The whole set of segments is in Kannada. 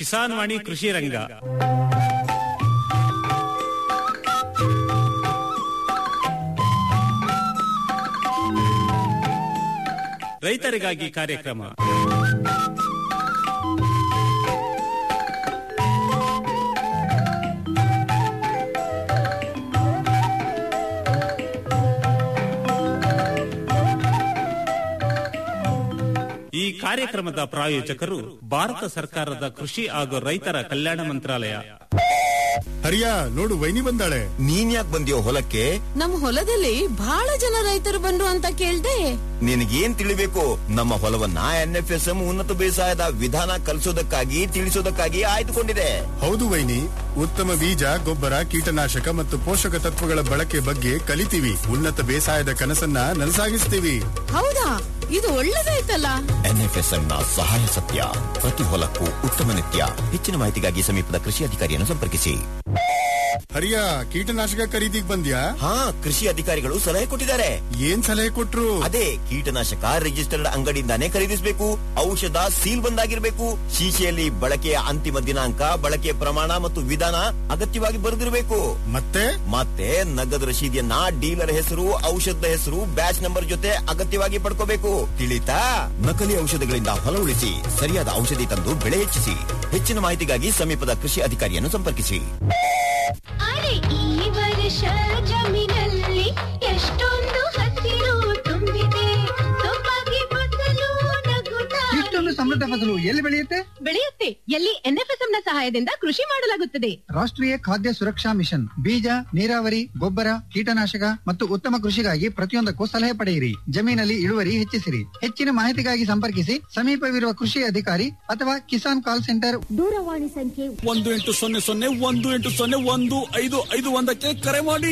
ಕಿಸಾನ್ ವಾಣಿ ಕೃಷಿ ರಂಗ ರೈತರಿಗಾಗಿ ಕಾರ್ಯಕ್ರಮ ಈ ಕಾರ್ಯಕ್ರಮದ ಪ್ರಾಯೋಜಕರು ಭಾರತ ಸರ್ಕಾರದ ಕೃಷಿ ಹಾಗೂ ರೈತರ ಕಲ್ಯಾಣ ಮಂತ್ರಾಲಯ ಹರಿಯಾ ನೋಡು ವೈನಿ ಬಂದಾಳೆ ನೀನ್ ಯಾಕೆ ಬಂದಿಯೋ ಹೊಲಕ್ಕೆ ನಮ್ ಹೊಲದಲ್ಲಿ ಬಹಳ ಜನ ರೈತರು ಬಂದ್ರು ಅಂತ ಕೇಳ್ದೆ ನಿನಗೇನ್ ತಿಳಿಬೇಕು ನಮ್ಮ ಹೊಲವನ್ನ ಎನ್ಎಫ್ಎಸ್ಎಂ ಉನ್ನತ ಬೇಸಾಯದ ವಿಧಾನ ಕಲಿಸೋದಕ್ಕಾಗಿ ತಿಳಿಸೋದಕ್ಕಾಗಿ ಆಯ್ದುಕೊಂಡಿದೆ ಹೌದು ವೈನಿ ಉತ್ತಮ ಬೀಜ ಗೊಬ್ಬರ ಕೀಟನಾಶಕ ಮತ್ತು ಪೋಷಕ ತತ್ವಗಳ ಬಳಕೆ ಬಗ್ಗೆ ಕಲಿತೀವಿ ಉನ್ನತ ಬೇಸಾಯದ ಕನಸನ್ನ ನನಸಾಗಿಸ್ತೀವಿ ಹೌದಾ ಇದು ಒಳ್ಳೇದಾಯ್ತಲ್ಲ ಎನ್ಎಫ್ಎಸ್ಎಂ ನ ಸಹಾಯ ಸತ್ಯ ಪ್ರತಿ ಹೊಲಕ್ಕೂ ಉತ್ತಮ ನಿತ್ಯ ಹೆಚ್ಚಿನ ಮಾಹಿತಿಗಾಗಿ ಸಮೀಪದ ಕೃಷಿ ಅಧಿಕಾರಿಯನ್ನು ಸಂಪರ್ಕಿಸಿ ಹರಿಯಾ ಕೀಟನಾಶಕ ಖರೀದಿಗ್ ಬಂದ್ಯಾ ಹಾ ಕೃಷಿ ಅಧಿಕಾರಿಗಳು ಸಲಹೆ ಕೊಟ್ಟಿದ್ದಾರೆ ಏನ್ ಸಲಹೆ ಕೊಟ್ರು ಅದೇ ಕೀಟನಾಶಕ ರಿಜಿಸ್ಟರ್ಡ್ ಅಂಗಡಿಯಿಂದಾನೇ ಖರೀದಿಸಬೇಕು ಔಷಧ ಸೀಲ್ ಬಂದಾಗಿರ್ಬೇಕು ಶೀಶೆಯಲ್ಲಿ ಬಳಕೆಯ ಅಂತಿಮ ದಿನಾಂಕ ಬಳಕೆಯ ಪ್ರಮಾಣ ಮತ್ತು ವಿಧಾನ ಅಗತ್ಯವಾಗಿ ಬರೆದಿರಬೇಕು ಮತ್ತೆ ಮತ್ತೆ ನಗದು ರಶೀದಿಯನ್ನ ಡೀಲರ್ ಹೆಸರು ಔಷಧದ ಹೆಸರು ಬ್ಯಾಚ್ ನಂಬರ್ ಜೊತೆ ಅಗತ್ಯವಾಗಿ ಪಡ್ಕೋಬೇಕು ತಿಳಿತಾ ನಕಲಿ ಔಷಧಗಳಿಂದ ಹೊಲ ಉಳಿಸಿ ಸರಿಯಾದ ಔಷಧಿ ತಂದು ಬೆಳೆ ಹೆಚ್ಚಿಸಿ ಹೆಚ್ಚಿನ ಮಾಹಿತಿಗಾಗಿ ಸಮೀಪದ ಕೃಷಿ ಅಧಿಕಾರಿಯನ್ನು ಸಂಪರ್ಕಿಸಿ ಅರೆ ಈ ವರ್ಷ ಜಮೀನಲ್ಲಿ ಎಷ್ಟೊಂದು ಹಸಿರು ತುಂಬಿದೆ ಸೊಬಗೆ ಫಸಲು ನಗುತ್ತಾ ಇಷ್ಟೊಂದು ಸಮೃದ್ಧ ಫಸಲು ಎಲ್ಲಿ ಬೆಳೆಯುತ್ತೆ ಬೆಳೆಯುತ್ತೆ ಎಲ್ಲಿ ಎನ್ಎಫ್ಎಸ್ಎಂ ನ ಸಹಾಯದಿಂದ ಕೃಷಿ ಮಾಡಲಾಗುತ್ತದೆ ರಾಷ್ಟ್ರೀಯ ಖಾದ್ಯ ಸುರಕ್ಷಾ ಮಿಷನ್ ಬೀಜ ನೀರಾವರಿ ಗೊಬ್ಬರ ಕೀಟನಾಶಕ ಮತ್ತು ಉತ್ತಮ ಕೃಷಿಗಾಗಿ ಪ್ರತಿಯೊಂದಕ್ಕೂ ಸಲಹೆ ಪಡೆಯಿರಿ ಜಮೀನಲ್ಲಿ ಇಳುವರಿ ಹೆಚ್ಚಿಸಿರಿ ಹೆಚ್ಚಿನ ಮಾಹಿತಿಗಾಗಿ ಸಂಪರ್ಕಿಸಿ ಸಮೀಪವಿರುವ ಕೃಷಿ ಅಧಿಕಾರಿ ಅಥವಾ ಕಿಸಾನ್ ಕಾಲ್ ಸೆಂಟರ್ ದೂರವಾಣಿ ಸಂಖ್ಯೆ ಒಂದು ಎಂಟು ಸೊನ್ನೆ ಸೊನ್ನೆ ಒಂದು ಎಂಟು ಸೊನ್ನೆ ಒಂದು ಐದು ಐದು ಒಂದಕ್ಕೆ ಕರೆ ಮಾಡಿ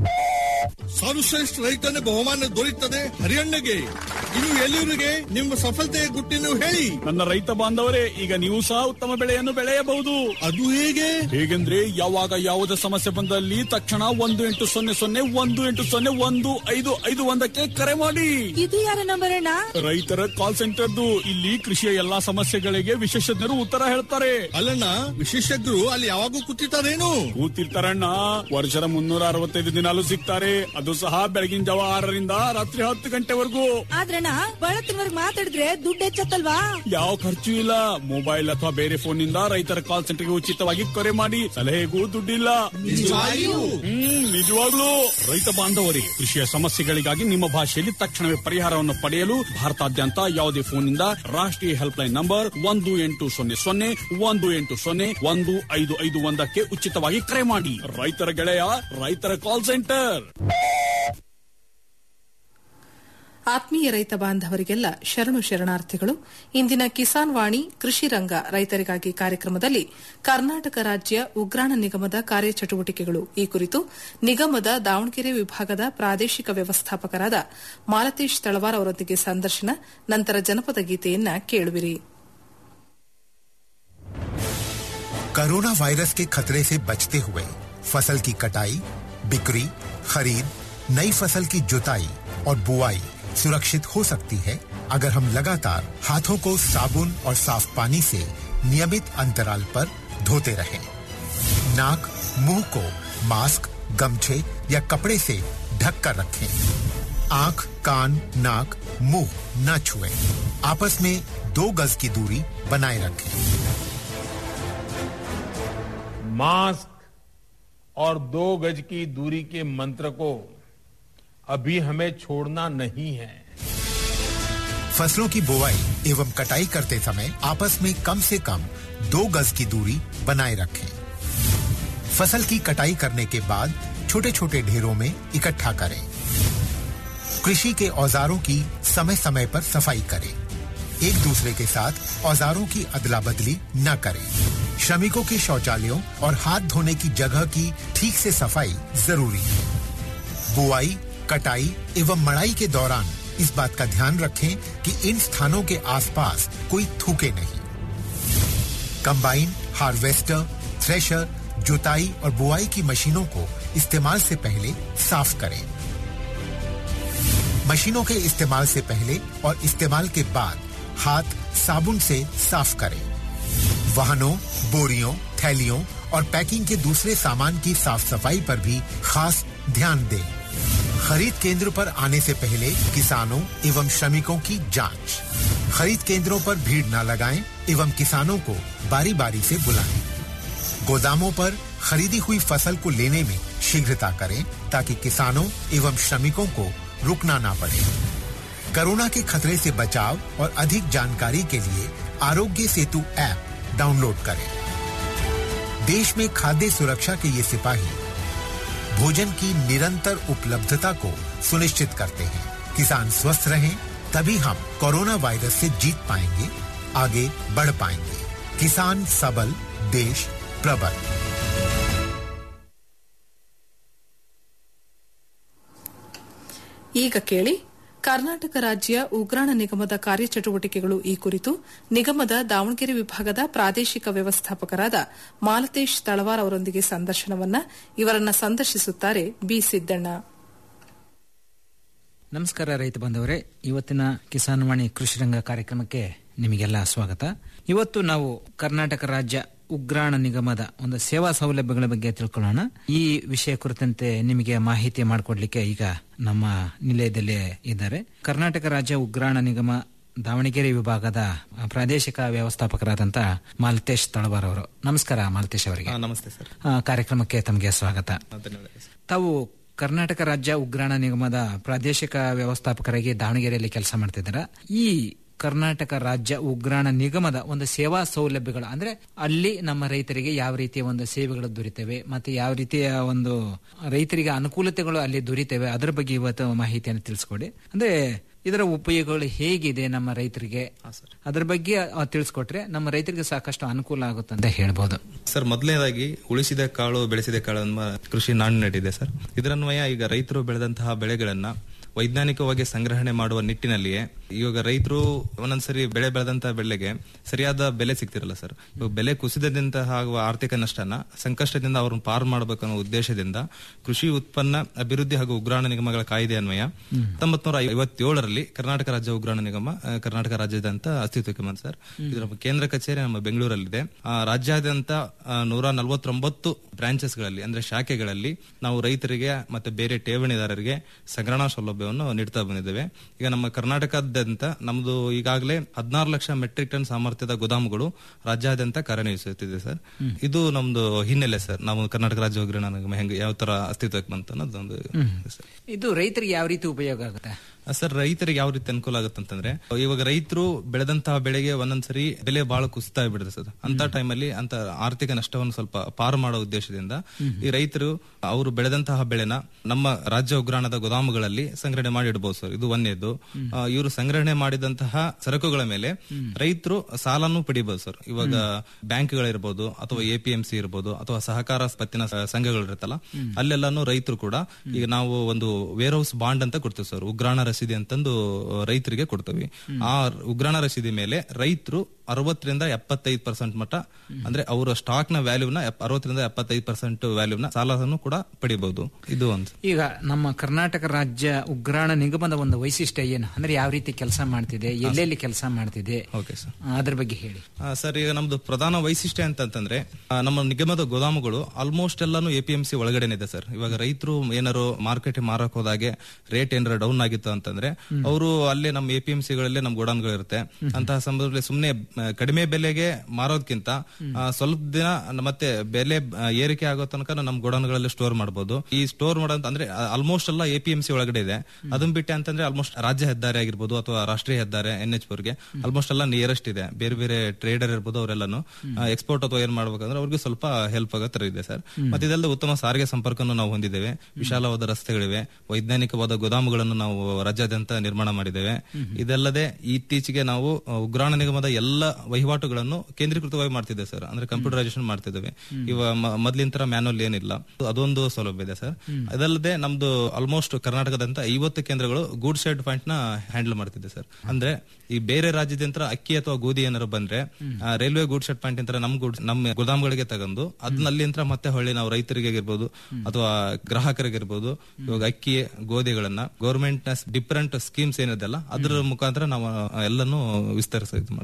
ಸರ್ವಶ್ರೇಷ್ಠ ರೈತನ ಬಹುಮಾನ ದೊರೆಯುತ್ತದೆ ಹರಿಯಣ್ಣಗೆ ಇನ್ನು ಎಲ್ಲರಿಗೆ ನಿಮ್ಮ ಸಫಲತೆಯ ಗುಟ್ಟಿನ ಹೇಳಿ ನನ್ನ ರೈತ ಬಾಂಧವರೇ ಈಗ ನೀವು ಸಹ ಉತ್ತಮ ಬೆಳೆಯನ್ನು ಬೆಳೆಯಬಹುದು ಅದು ಹೇಗೆ ಹೇಗೆಂದ್ರೆ ಯಾವಾಗ ಯಾವುದೇ ಸಮಸ್ಯೆ ಬಂದಲ್ಲಿ ತಕ್ಷಣ ಒಂದು ಎಂಟು ಸೊನ್ನೆ ಸೊನ್ನೆ ಒಂದು ಎಂಟು ಸೊನ್ನೆ ಒಂದು ಐದು ಐದು ಒಂದಕ್ಕೆ ಕರೆ ಮಾಡಿ ಇದು ಯಾರ ನಂಬರ್ ಅಣ್ಣ ರೈತರ ಕಾಲ್ ಸೆಂಟರ್ದು ಇಲ್ಲಿ ಕೃಷಿಯ ಎಲ್ಲಾ ಸಮಸ್ಯೆಗಳಿಗೆ ವಿಶೇಷಜ್ಞರು ಉತ್ತರ ಹೇಳ್ತಾರೆ ಅಲ್ಲಣ್ಣ ವಿಶೇಷಜ್ಞರು ಅಲ್ಲಿ ಯಾವಾಗೂ ಕೂತಿರ್ತಾರೇನು ಕೂತಿರ್ತಾರಣ್ಣ ವರ್ಷದ ಮುನ್ನೂರ ಅರವತ್ತೈದು ದಿನಾಲು ಸಿಗ್ತಾರೆ ಅದು ಸಹ ಬೆಳಗಿನ ಜಾವ ಆರರಿಂದ ರಾತ್ರಿ ಹತ್ತು ಗಂಟೆವರೆಗೂ ಆದ್ರಣ್ಣ ಬಳತ್ತಿನವರ್ಗ್ ಮಾತಾಡಿದ್ರೆ ದುಡ್ಡು ಹೆಚ್ಚತ್ತಲ್ವಾ ಯಾವ ಖರ್ಚು ಇಲ್ಲ ಮೊಬೈಲ್ ಅಥವಾ ಬೇರೆ ಫೋನ್ ನಿಂದ ರೈತರ ಕಾಲ್ ಸೆಂಟರ್ಗೆ ಉಚಿತವಾಗಿ ಕರೆ ಮಾಡಿ ಸಲಹೆಗೂ ದುಡ್ಡಿಲ್ಲ ಹ್ಮ್ ನಿಜವಾಗ್ಲೂ ರೈತ ಬಾಂಧವರೇ ಕೃಷಿಯ ಸಮಸ್ಯೆಗಳಿಗಾಗಿ ನಿಮ್ಮ ಭಾಷೆಯಲ್ಲಿ ತಕ್ಷಣವೇ ಪರಿಹಾರವನ್ನು ಪಡೆಯಲು ಭಾರತಾದ್ಯಂತ ಯಾವುದೇ ಫೋನ್ ನಿಂದ ರಾಷ್ಟ್ರೀಯ ಹೆಲ್ಪ್ ಲೈನ್ ನಂಬರ್ ಒಂದು ಎಂಟು ಸೊನ್ನೆ ಸೊನ್ನೆ ಒಂದು ಎಂಟು ಸೊನ್ನೆ ಒಂದು ಐದು ಐದು ಒಂದಕ್ಕೆ ಉಚಿತವಾಗಿ ಕರೆ ಮಾಡಿ ರೈತರ ಗೆಳೆಯ ರೈತರ ಕಾಲ್ ಸೆಂಟರ್ ಆತ್ಮೀಯ ರೈತ ಬಾಂಧವರಿಗೆಲ್ಲ ಶರಣು ಶರಣಾರ್ಥಿಗಳು ಇಂದಿನ ಕಿಸಾನ್ ವಾಣಿ ಕೃಷಿ ರಂಗ ರೈತರಿಗಾಗಿ ಕಾರ್ಯಕ್ರಮದಲ್ಲಿ ಕರ್ನಾಟಕ ರಾಜ್ಯ ಉಗ್ರಾಣ ನಿಗಮದ ಕಾರ್ಯಚಟುವಟಿಕೆಗಳು ಈ ಕುರಿತು ನಿಗಮದ ದಾವಣಗೆರೆ ವಿಭಾಗದ ಪ್ರಾದೇಶಿಕ ವ್ಯವಸ್ಥಾಪಕರಾದ ಮಾಲತೇಶ್ ತಳವಾರ್ ಅವರೊಂದಿಗೆ ಸಂದರ್ಶನ ನಂತರ ಜನಪದ ಗೀತೆಯನ್ನ ಕೇಳುವಿರಿ कोरोना वायरस के खतरे से बचते हुए फसल की कटाई बिक्री खरीद नई फसल की जुताई और बुआई सुरक्षित हो सकती है अगर हम लगातार हाथों को साबुन और साफ पानी से नियमित अंतराल पर धोते रहें। नाक मुंह को मास्क गमछे या कपड़े से ढक कर रखें आंख कान नाक मुंह न छुएं। आपस में दो गज की दूरी बनाए रखें मास्क और दो गज की दूरी के मंत्र को अभी हमें छोड़ना नहीं है फसलों की बुवाई एवं कटाई करते समय आपस में कम से कम दो गज की दूरी बनाए रखें फसल की कटाई करने के बाद छोटे छोटे ढेरों में इकट्ठा करें कृषि के औजारों की समय समय पर सफाई करें एक दूसरे के साथ औजारों की अदला बदली न करें श्रमिकों के शौचालयों और हाथ धोने की जगह की ठीक से सफाई जरूरी है बुआई कटाई एवं मड़ाई के दौरान इस बात का ध्यान रखें कि इन स्थानों के आसपास कोई थूके नहीं कंबाइन हार्वेस्टर थ्रेशर जुताई और बुआई की मशीनों को इस्तेमाल से पहले साफ करें मशीनों के इस्तेमाल से पहले और इस्तेमाल के बाद हाथ साबुन से साफ करें वाहनों बोरियों थैलियों और पैकिंग के दूसरे सामान की साफ सफाई पर भी खास ध्यान दें खरीद केंद्र पर आने से पहले किसानों एवं श्रमिकों की जांच खरीद केंद्रों पर भीड़ न लगाएं एवं किसानों को बारी बारी से बुलाएं गोदामों पर खरीदी हुई फसल को लेने में शीघ्रता करें ताकि किसानों एवं श्रमिकों को रुकना ना पड़े कोरोना के खतरे से बचाव और अधिक जानकारी के लिए आरोग्य सेतु ऐप डाउनलोड करें देश में खाद्य सुरक्षा के ये सिपाही भोजन की निरंतर उपलब्धता को सुनिश्चित करते हैं किसान स्वस्थ रहें तभी हम कोरोना वायरस से जीत पाएंगे आगे बढ़ पाएंगे किसान सबल देश प्रबल ಈಗ ಕೇಳಿ ಕರ್ನಾಟಕ ರಾಜ್ಯ ಉಗ್ರಾಣ ನಿಗಮದ ಕಾರ್ಯಚಟುವಟಿಕೆಗಳು ಈ ಕುರಿತು ನಿಗಮದ ದಾವಣಗೆರೆ ವಿಭಾಗದ ಪ್ರಾದೇಶಿಕ ವ್ಯವಸ್ಥಾಪಕರಾದ ಮಾಲತೇಶ್ ತಳವಾರ್ ಅವರೊಂದಿಗೆ ಸಂದರ್ಶನವನ್ನ ಇವರನ್ನ ಸಂದರ್ಶಿಸುತ್ತಾರೆ ಬಿ ಸಿದ್ದಣ್ಣ ನಮಸ್ಕಾರ ರೈತ ಬಂಧವರೇ ಇವತ್ತಿನ ಕಿಸಾನ್ ವಾಣಿ ಕೃಷಿ ರಂಗ ಕಾರ್ಯಕ್ರಮಕ್ಕೆ ನಿಮಗೆಲ್ಲ ಸ್ವಾಗತ ಇವತ್ತು ನಾವು ಕರ್ನಾಟಕ ರಾಜ್ಯ ಉಗ್ರಾಣ ನಿಗಮದ ಒಂದು ಸೇವಾ ಸೌಲಭ್ಯಗಳ ಬಗ್ಗೆ ತಿಳ್ಕೊಳ್ಳೋಣ ಈ ವಿಷಯ ಕುರಿತಂತೆ ನಿಮಗೆ ಮಾಹಿತಿ ಮಾಡಿಕೊಡ್ಲಿಕ್ಕೆ ಈಗ ನಮ್ಮ ನಿಲಯದಲ್ಲಿ ಇದ್ದಾರೆ ಕರ್ನಾಟಕ ರಾಜ್ಯ ಉಗ್ರಾಣ ನಿಗಮ ದಾವಣಗೆರೆ ವಿಭಾಗದ ಪ್ರಾದೇಶಿಕ ವ್ಯವಸ್ಥಾಪಕರಾದಂತ ಮಾಲತೇಶ್ ತಳವಾರ್ ಅವರು ನಮಸ್ಕಾರ ಮಾಲತೇಶ್ ಅವರಿಗೆ ನಮಸ್ತೆ ಸರ್ ಆ, ಕಾರ್ಯಕ್ರಮಕ್ಕೆ ತಮಗೆ ಸ್ವಾಗತ ಧನ್ಯವಾದ ಸರ್ ತಾವು ಕರ್ನಾಟಕ ರಾಜ್ಯ ಉಗ್ರಾಣ ನಿಗಮದ ಪ್ರಾದೇಶಿಕ ವ್ಯವಸ್ಥಾಪಕರಾಗಿ ದಾವಣಗೆರೆಯಲ್ಲಿ ಕೆಲಸ ಮಾಡ್ತಿದ್ದೀರಾ ಈ ಕರ್ನಾಟಕ ರಾಜ್ಯ ಉಗ್ರಾಣ ನಿಗಮದ ಒಂದು ಸೇವಾ ಸೌಲಭ್ಯಗಳು ಅಂದ್ರೆ ಅಲ್ಲಿ ನಮ್ಮ ರೈತರಿಗೆ ಯಾವ ರೀತಿಯ ಒಂದು ಸೇವೆಗಳು ದೊರೀತವೆ ಮತ್ತೆ ಯಾವ ರೀತಿಯ ಒಂದು ರೈತರಿಗೆ ಅನುಕೂಲತೆಗಳು ಅಲ್ಲಿ ದೊರೀತವೆ ಅದರ ಬಗ್ಗೆ ಇವತ್ತು ಮಾಹಿತಿಯನ್ನು ತಿಳಿಸ್ಕೊಡಿ ಅಂದ್ರೆ ಇದರ ಉಪಯೋಗಗಳು ಹೇಗಿದೆ ನಮ್ಮ ರೈತರಿಗೆ ಅದ್ರ ಬಗ್ಗೆ ಆ, ತಿಳಿಸ್ಕೊಟ್ರೆ ನಮ್ಮ ರೈತರಿಗೆ ಸಾಕಷ್ಟು ಅನುಕೂಲ ಆಗುತ್ತೆ ಅಂತ ಹೇಳ್ಬೋದು ಸರ್ ಮೊದಲನೇದಾಗಿ ಉಳಿಸಿದ ಕಾಳು ಬೆಳೆಸಿದ ಕಾಳು ಎಂಬ ಕೃಷಿ ನಾಣ್ಣು ನಟಿದೆ ಸರ್ ಇದರನ್ವಯ ಈಗ ರೈತರು ಬೆಳೆದಂತಹ ಬೆಳೆಗಳನ್ನ ವೈಜ್ಞಾನಿಕವಾಗಿ ಸಂಗ್ರಹಣೆ ಮಾಡುವ ನಿಟ್ಟಿನಲ್ಲಿಯೇ ಇವಾಗ ರೈತರು ಒಂದೊಂದ್ಸರಿ ಬೆಳೆ ಬೆಳೆದಂತಹ ಬೆಳೆಗೆ ಸರಿಯಾದ ಬೆಲೆ ಸಿಗ್ತಿರಲ್ಲ ಸರ್ ಇವಾಗ ಬೆಲೆ ಕುಸಿದಂತಹ ಆಗುವ ಆರ್ಥಿಕ ನಷ್ಟನ ಸಂಕಷ್ಟದಿಂದ ಅವ್ರನ್ನ ಪಾರು ಮಾಡಬೇಕು ಅನ್ನೋ ಉದ್ದೇಶದಿಂದ ಕೃಷಿ ಉತ್ಪನ್ನ ಅಭಿವೃದ್ಧಿ ಹಾಗೂ ಉಗ್ರಾಣ ನಿಗಮಗಳ ಕಾಯ್ದೆ ಅನ್ವಯ ಹತ್ತೊಂಬತ್ ನೂರ ಐವತ್ತೇಳರಲ್ಲಿ ಕರ್ನಾಟಕ ರಾಜ್ಯ ಉಗ್ರಾಣ ನಿಗಮ ಆ, ಕರ್ನಾಟಕ ರಾಜ್ಯದಂತ ಅಸ್ತಿತ್ವಕ್ಕೆ ಬಂತು ಸರ್ ಇದರ ಕೇಂದ್ರ ಕಚೇರಿ ನಮ್ಮ ಬೆಂಗಳೂರಲ್ಲಿದೆ ಆ, ರಾಜ್ಯಾದ್ಯಂತ ಆ, ನೂರ ನಲವತ್ತೊಂಬತ್ತು ಬ್ರಾಂಚಸ್ ಗಳಲ್ಲಿ ಅಂದ್ರೆ ಶಾಖೆಗಳಲ್ಲಿ ನಾವು ರೈತರಿಗೆ ಮತ್ತೆ ಬೇರೆ ಠೇವಣಿದಾರರಿಗೆ ಸಂಗ್ರಹಣಾ ಸೌಲಭ್ಯವನ್ನು ನೀಡ್ತಾ ಬಂದಿದ್ದೇವೆ ಈಗ ನಮ್ಮ ಕರ್ನಾಟಕದಾದ್ಯಂತ ನಮ್ದು ಈಗಾಗಲೇ ಹದಿನಾರು ಲಕ್ಷ ಮೆಟ್ರಿಕ್ ಟನ್ ಸಾಮರ್ಥ್ಯದ ಗೋದಾಮುಗಳು ರಾಜ್ಯಾದ್ಯಂತ ಕಾರ್ಯನಿರ್ವಹಿಸುತ್ತಿದೆ ಸರ್ ಇದು ನಮ್ದು ಹಿನ್ನೆಲೆ ಸರ್ ನಾವು ಕರ್ನಾಟಕ ರಾಜ್ಯ ಉಗ್ರಾಣ ನಿಗಮ ಹೆಂಗೆ ಯಾವ ತರ ಅಸ್ತಿತ್ವಕ್ಕೆ ಬಂತು ಅನ್ನೋದೊಂದು ಸರ್ ಇದು ರೈತರಿಗೆ ಯಾವ ರೀತಿ ಉಪಯೋಗ ಆಗುತ್ತೆ ಆ, ಸರ್ ರೈತರಿಗೆ ಯಾವ ರೀತಿ ಅನುಕೂಲ ಆಗುತ್ತೆ ಅಂತಂದ್ರೆ ಇವಾಗ ರೈತರು ಬೆಳೆದಂತಹ ಬೆಳೆಗೆ ಒಂದೊಂದ್ಸರಿ ಬೆಲೆ ಬಹಳ ಕುಸಿತಾ ಬಿಡುತ್ತೆ ಸರ್ ಅಂತ ಟೈಮಲ್ಲಿ ಅಂತ ಆರ್ಥಿಕ ನಷ್ಟವನ್ನು ಸ್ವಲ್ಪ ಪಾರು ಮಾಡೋ ಉದ್ದೇಶದಿಂದ ಈ ರೈತರು ಅವರು ಬೆಳೆದಂತಹ ಬೆಳೆನ ನಮ್ಮ ರಾಜ್ಯ ಉಗ್ರಾಣದ ಗೋದಾಮುಗಳಲ್ಲಿ ಸಂಗ್ರಹಣೆ ಮಾಡಿ ಇಡಬಹುದು ಸರ್ ಇದು ಒಂದೇದು ಇವರು ಸಂಗ್ರಹಣೆ ಮಾಡಿದಂತಹ ಸರಕುಗಳ ಮೇಲೆ ರೈತರು ಸಾಲನ್ನು ಪಡಿಬಹುದು ಸರ್ ಇವಾಗ ಬ್ಯಾಂಕ್ಗಳಿರ್ಬೋದು ಅಥವಾ ಎ ಪಿ ಎಂ ಸಿ ಇರ್ಬೋದು ಅಥವಾ ಸಹಕಾರ ಪತ್ತಿನ ಸ- ಸಂಘಗಳಿರುತ್ತಲ್ಲ ಅಲ್ಲೆಲ್ಲಾನು ರೈತರು ಕೂಡ ಈಗ ನಾವು ಒಂದು ವೇರ್ ಹೌಸ್ ಬಾಂಡ್ ಅಂತ ಕೊಡ್ತೀವಿ ಸರ್ ಉಗ್ರಾಣ ರಸೀದಿ ಅಂತಂದು ರೈತರಿಗೆ ಕೊಡ್ತೀವಿ ಆ ಉಗ್ರಾಣ ರಸೀದಿ ಮೇಲೆ ರೈತರು ಅರವತ್ತರಿಂದ ಎಪ್ಪತ್ತೈದು ಪರ್ಸೆಂಟ್ ಮಟ್ಟ ಅಂದ್ರೆ ಅವರ ಸ್ಟಾಕ್ ನ ವ್ಯಾಲ್ಯೂನ ಅರವತ್ತರಿಂದ ಎಪ್ಪತ್ತೈದು ಪರ್ಸೆಂಟ್ ವ್ಯಾಲ್ಯೂನ ಸಾಲವನ್ನು ಕೂಡ ಪಡಿಬಹುದು ಇದು ಒಂದು ಈಗ ನಮ್ಮ ಕರ್ನಾಟಕ ರಾಜ್ಯ ಉಗ್ರಾಣ ನಿಗಮದ ಒಂದು ವೈಶಿಷ್ಟ್ಯ ಏನು ಅಂದ್ರೆ ಯಾವ ರೀತಿ ಕೆಲಸ ಮಾಡ್ತಿದೆ ಎಲ್ಲೆಲ್ಲಿ ಕೆಲಸ ಮಾಡ್ತಿದೆ ಓಕೆ ಸರ್ ಆ, ಅದ್ರ ಬಗ್ಗೆ ಹೇಳಿ ಆ, ಸರ್ ಈಗ ನಮ್ದು ಪ್ರಧಾನ ವೈಶಿಷ್ಟ್ಯ ಅಂತಂತಂದ್ರೆ ಆ, ನಮ್ಮ ನಿಗಮದ ಗೋದಾಮುಗಳು ಆಲ್ಮೋಸ್ಟ್ ಎಲ್ಲಾನು ಎ ಪಿ ಎಂ ಸಿ ಒಳಗಡೆನೆ ಇದೆ ಸರ್ ಇವಾಗ ರೈತರು ಏನಾರು ಮಾರ್ಕೆಟ್ ಮಾರಕ್ ಹೋದಾಗೆ ರೇಟ್ ಏನಾರ ಡೌನ್ ಆಗಿತ್ತು ಅಂತಂದ್ರೆ ಅವರು ಅಲ್ಲೇ ನಮ್ಮ ಎ ಪಿ ಎಂ ಸಿಗಳಲ್ಲೇ ನಮ್ಮ ಗೋಡಾನ್ಗಳು ಇರುತ್ತೆ ಅಂತಹ ಸಂದರ್ಭದಲ್ಲಿ ಸುಮ್ಮನೆ ಕಡಿಮೆ ಬೆಲೆಗೆ ಮಾರೋದ್ಕಿಂತ ಆ, ಸ್ವಲ್ಪ ದಿನ ಮತ್ತೆ ಬೆಲೆ ಆ, ಏರಿಕೆ ಆಗೋ ತನಕ ನಮ್ಮ ಗೋಡಾನ್ಗಳಲ್ಲಿ ಸ್ಟೋರ್ ಮಾಡಬಹುದು ಈ ಸ್ಟೋರ್ ಮಾಡೋದು ಅಂದ್ರೆ ಆಲ್ಮೋಸ್ಟ್ ಎಲ್ಲ ಎ ಪಿ ಎಂ ಸಿ ಒಳಗಡೆ ಇದೆ ಅದನ್ನ ಬಿಟ್ಟೆ ಅಂತಂದ್ರೆ ಆಲ್ಮೋಸ್ಟ್ ರಾಜ್ಯ ಹೆದ್ದಾರಿ ಆಗಿರ್ಬೋದು ಅಥವಾ ರಾಷ್ಟ್ರೀಯ ಹೆದ್ದಾರಿ ಎನ್ ಎಚ್ ಗೆ ಆಲ್ಮೋಸ್ಟ್ ಎಲ್ಲ ನಿಯರೆಸ್ಟ್ ಇದೆ ಬೇರೆ ಬೇರೆ ಟ್ರೇಡರ್ ಇರ್ಬೋದು ಅವರೆಲ್ಲಾನು ಎಕ್ಸ್ಪೋರ್ಟ್ ಅಥವಾ ಏನ್ ಮಾಡ್ಬೇಕಂದ್ರೆ ಅವ್ರಿಗೆ ಸ್ವಲ್ಪ ಹೆಲ್ಪ್ ಆಗೋ ತರ ಇದೆ ಸರ್ ಮತ್ತೆ ಇದಲ್ಲದೆ ಉತ್ತಮ ಸಾರಿಗೆ ಸಂಪರ್ಕವನ್ನು ನಾವು ಹೊಂದಿದ್ದೇವೆ ವಿಶಾಲವಾದ ರಸ್ತೆಗಳಿವೆ ವೈಜ್ಞಾನಿಕವಾದ ಗೋದಾಮುಗಳನ್ನು ನಾವು ರಾಜ್ಯಾದ್ಯಂತ ನಿರ್ಮಾಣ ಮಾಡಿದ್ದೇವೆ ಇದಲ್ಲದೆ ಇತ್ತೀಚೆಗೆ ನಾವು ಆ, ಉಗ್ರಾಣ ನಿಗಮದ ಎಲ್ಲ ವಹಿವಾಟುಗಳನ್ನು ಕೇಂದ್ರೀಕೃತವಾಗಿ ಮಾಡ್ತಿದ್ದೇವೆ ಸರ್ ಅಂದ್ರೆ ಕಂಪ್ಯೂಟರೈಸೇಷನ್ ಮಾಡ್ತಿದ್ದೇವೆ ಇವ ಮ- ಮೊದ್ಲಿನ ತರ ಮ್ಯಾನುವಲ್ ಏನಿಲ್ಲ ಅದೊಂದು ಸೌಲಭ್ಯ ಇದೆ ಸರ್ ಅದಲ್ಲದೆ ನಮ್ದು ಆಲ್ಮೋಸ್ಟ್ ಕರ್ನಾಟಕದಂತ ಐವತ್ತು ಕೇಂದ್ರಗಳು ಗೂಡ್ ಶೆಡ್ ಪಾಯಿಂಟ್ ನ ಹ್ಯಾಂಡಲ್ ಮಾಡ್ತಿದೆ ಸರ್ ಅಂದ್ರೆ ಈ ಬೇರೆ ರಾಜ್ಯದಿಂದ ಅಕ್ಕಿ ಅಥವಾ ಗೋಧಿ ಏನಾರು ಬಂದ್ರೆ ಆ, ರೈಲ್ವೆ ಗೂಡ್ ಶೆಡ್ ಪಾಯಿಂಟ್ ಅಂತ ನಮ್ ಗೂಡ್ ನಮ್ಮ ಗೋದಾಮುಗಳಿಗೆ ತಗೊಂಡು ಅದನ್ನ ಅಲ್ಲಿಂದ ಮತ್ತೆ ಹೊಳ್ಳಿ ನಾವು ರೈತರಿಗೆ ಆಗಿರ್ಬೋದು ಅಥವಾ ಗ್ರಾಹಕರಿಗಿರ್ಬೋದು ಇವಾಗ ಅಕ್ಕಿ ಗೋಧಿಗಳನ್ನ ಗೌರ್ಮೆಂಟ್ ನ ಡಿಫರೆಂಟ್ ಸ್ಕೀಮ್ಸ್ ಏನಿದೆಲ್ಲ ಅದ್ರ ಮುಖಾಂತರ ನಾವು ಎಲ್ಲಾನು ವಿಸ್ತರಿಸ ಇದು ಮಾಡ್ತಿದ್ದೆ ಸರ್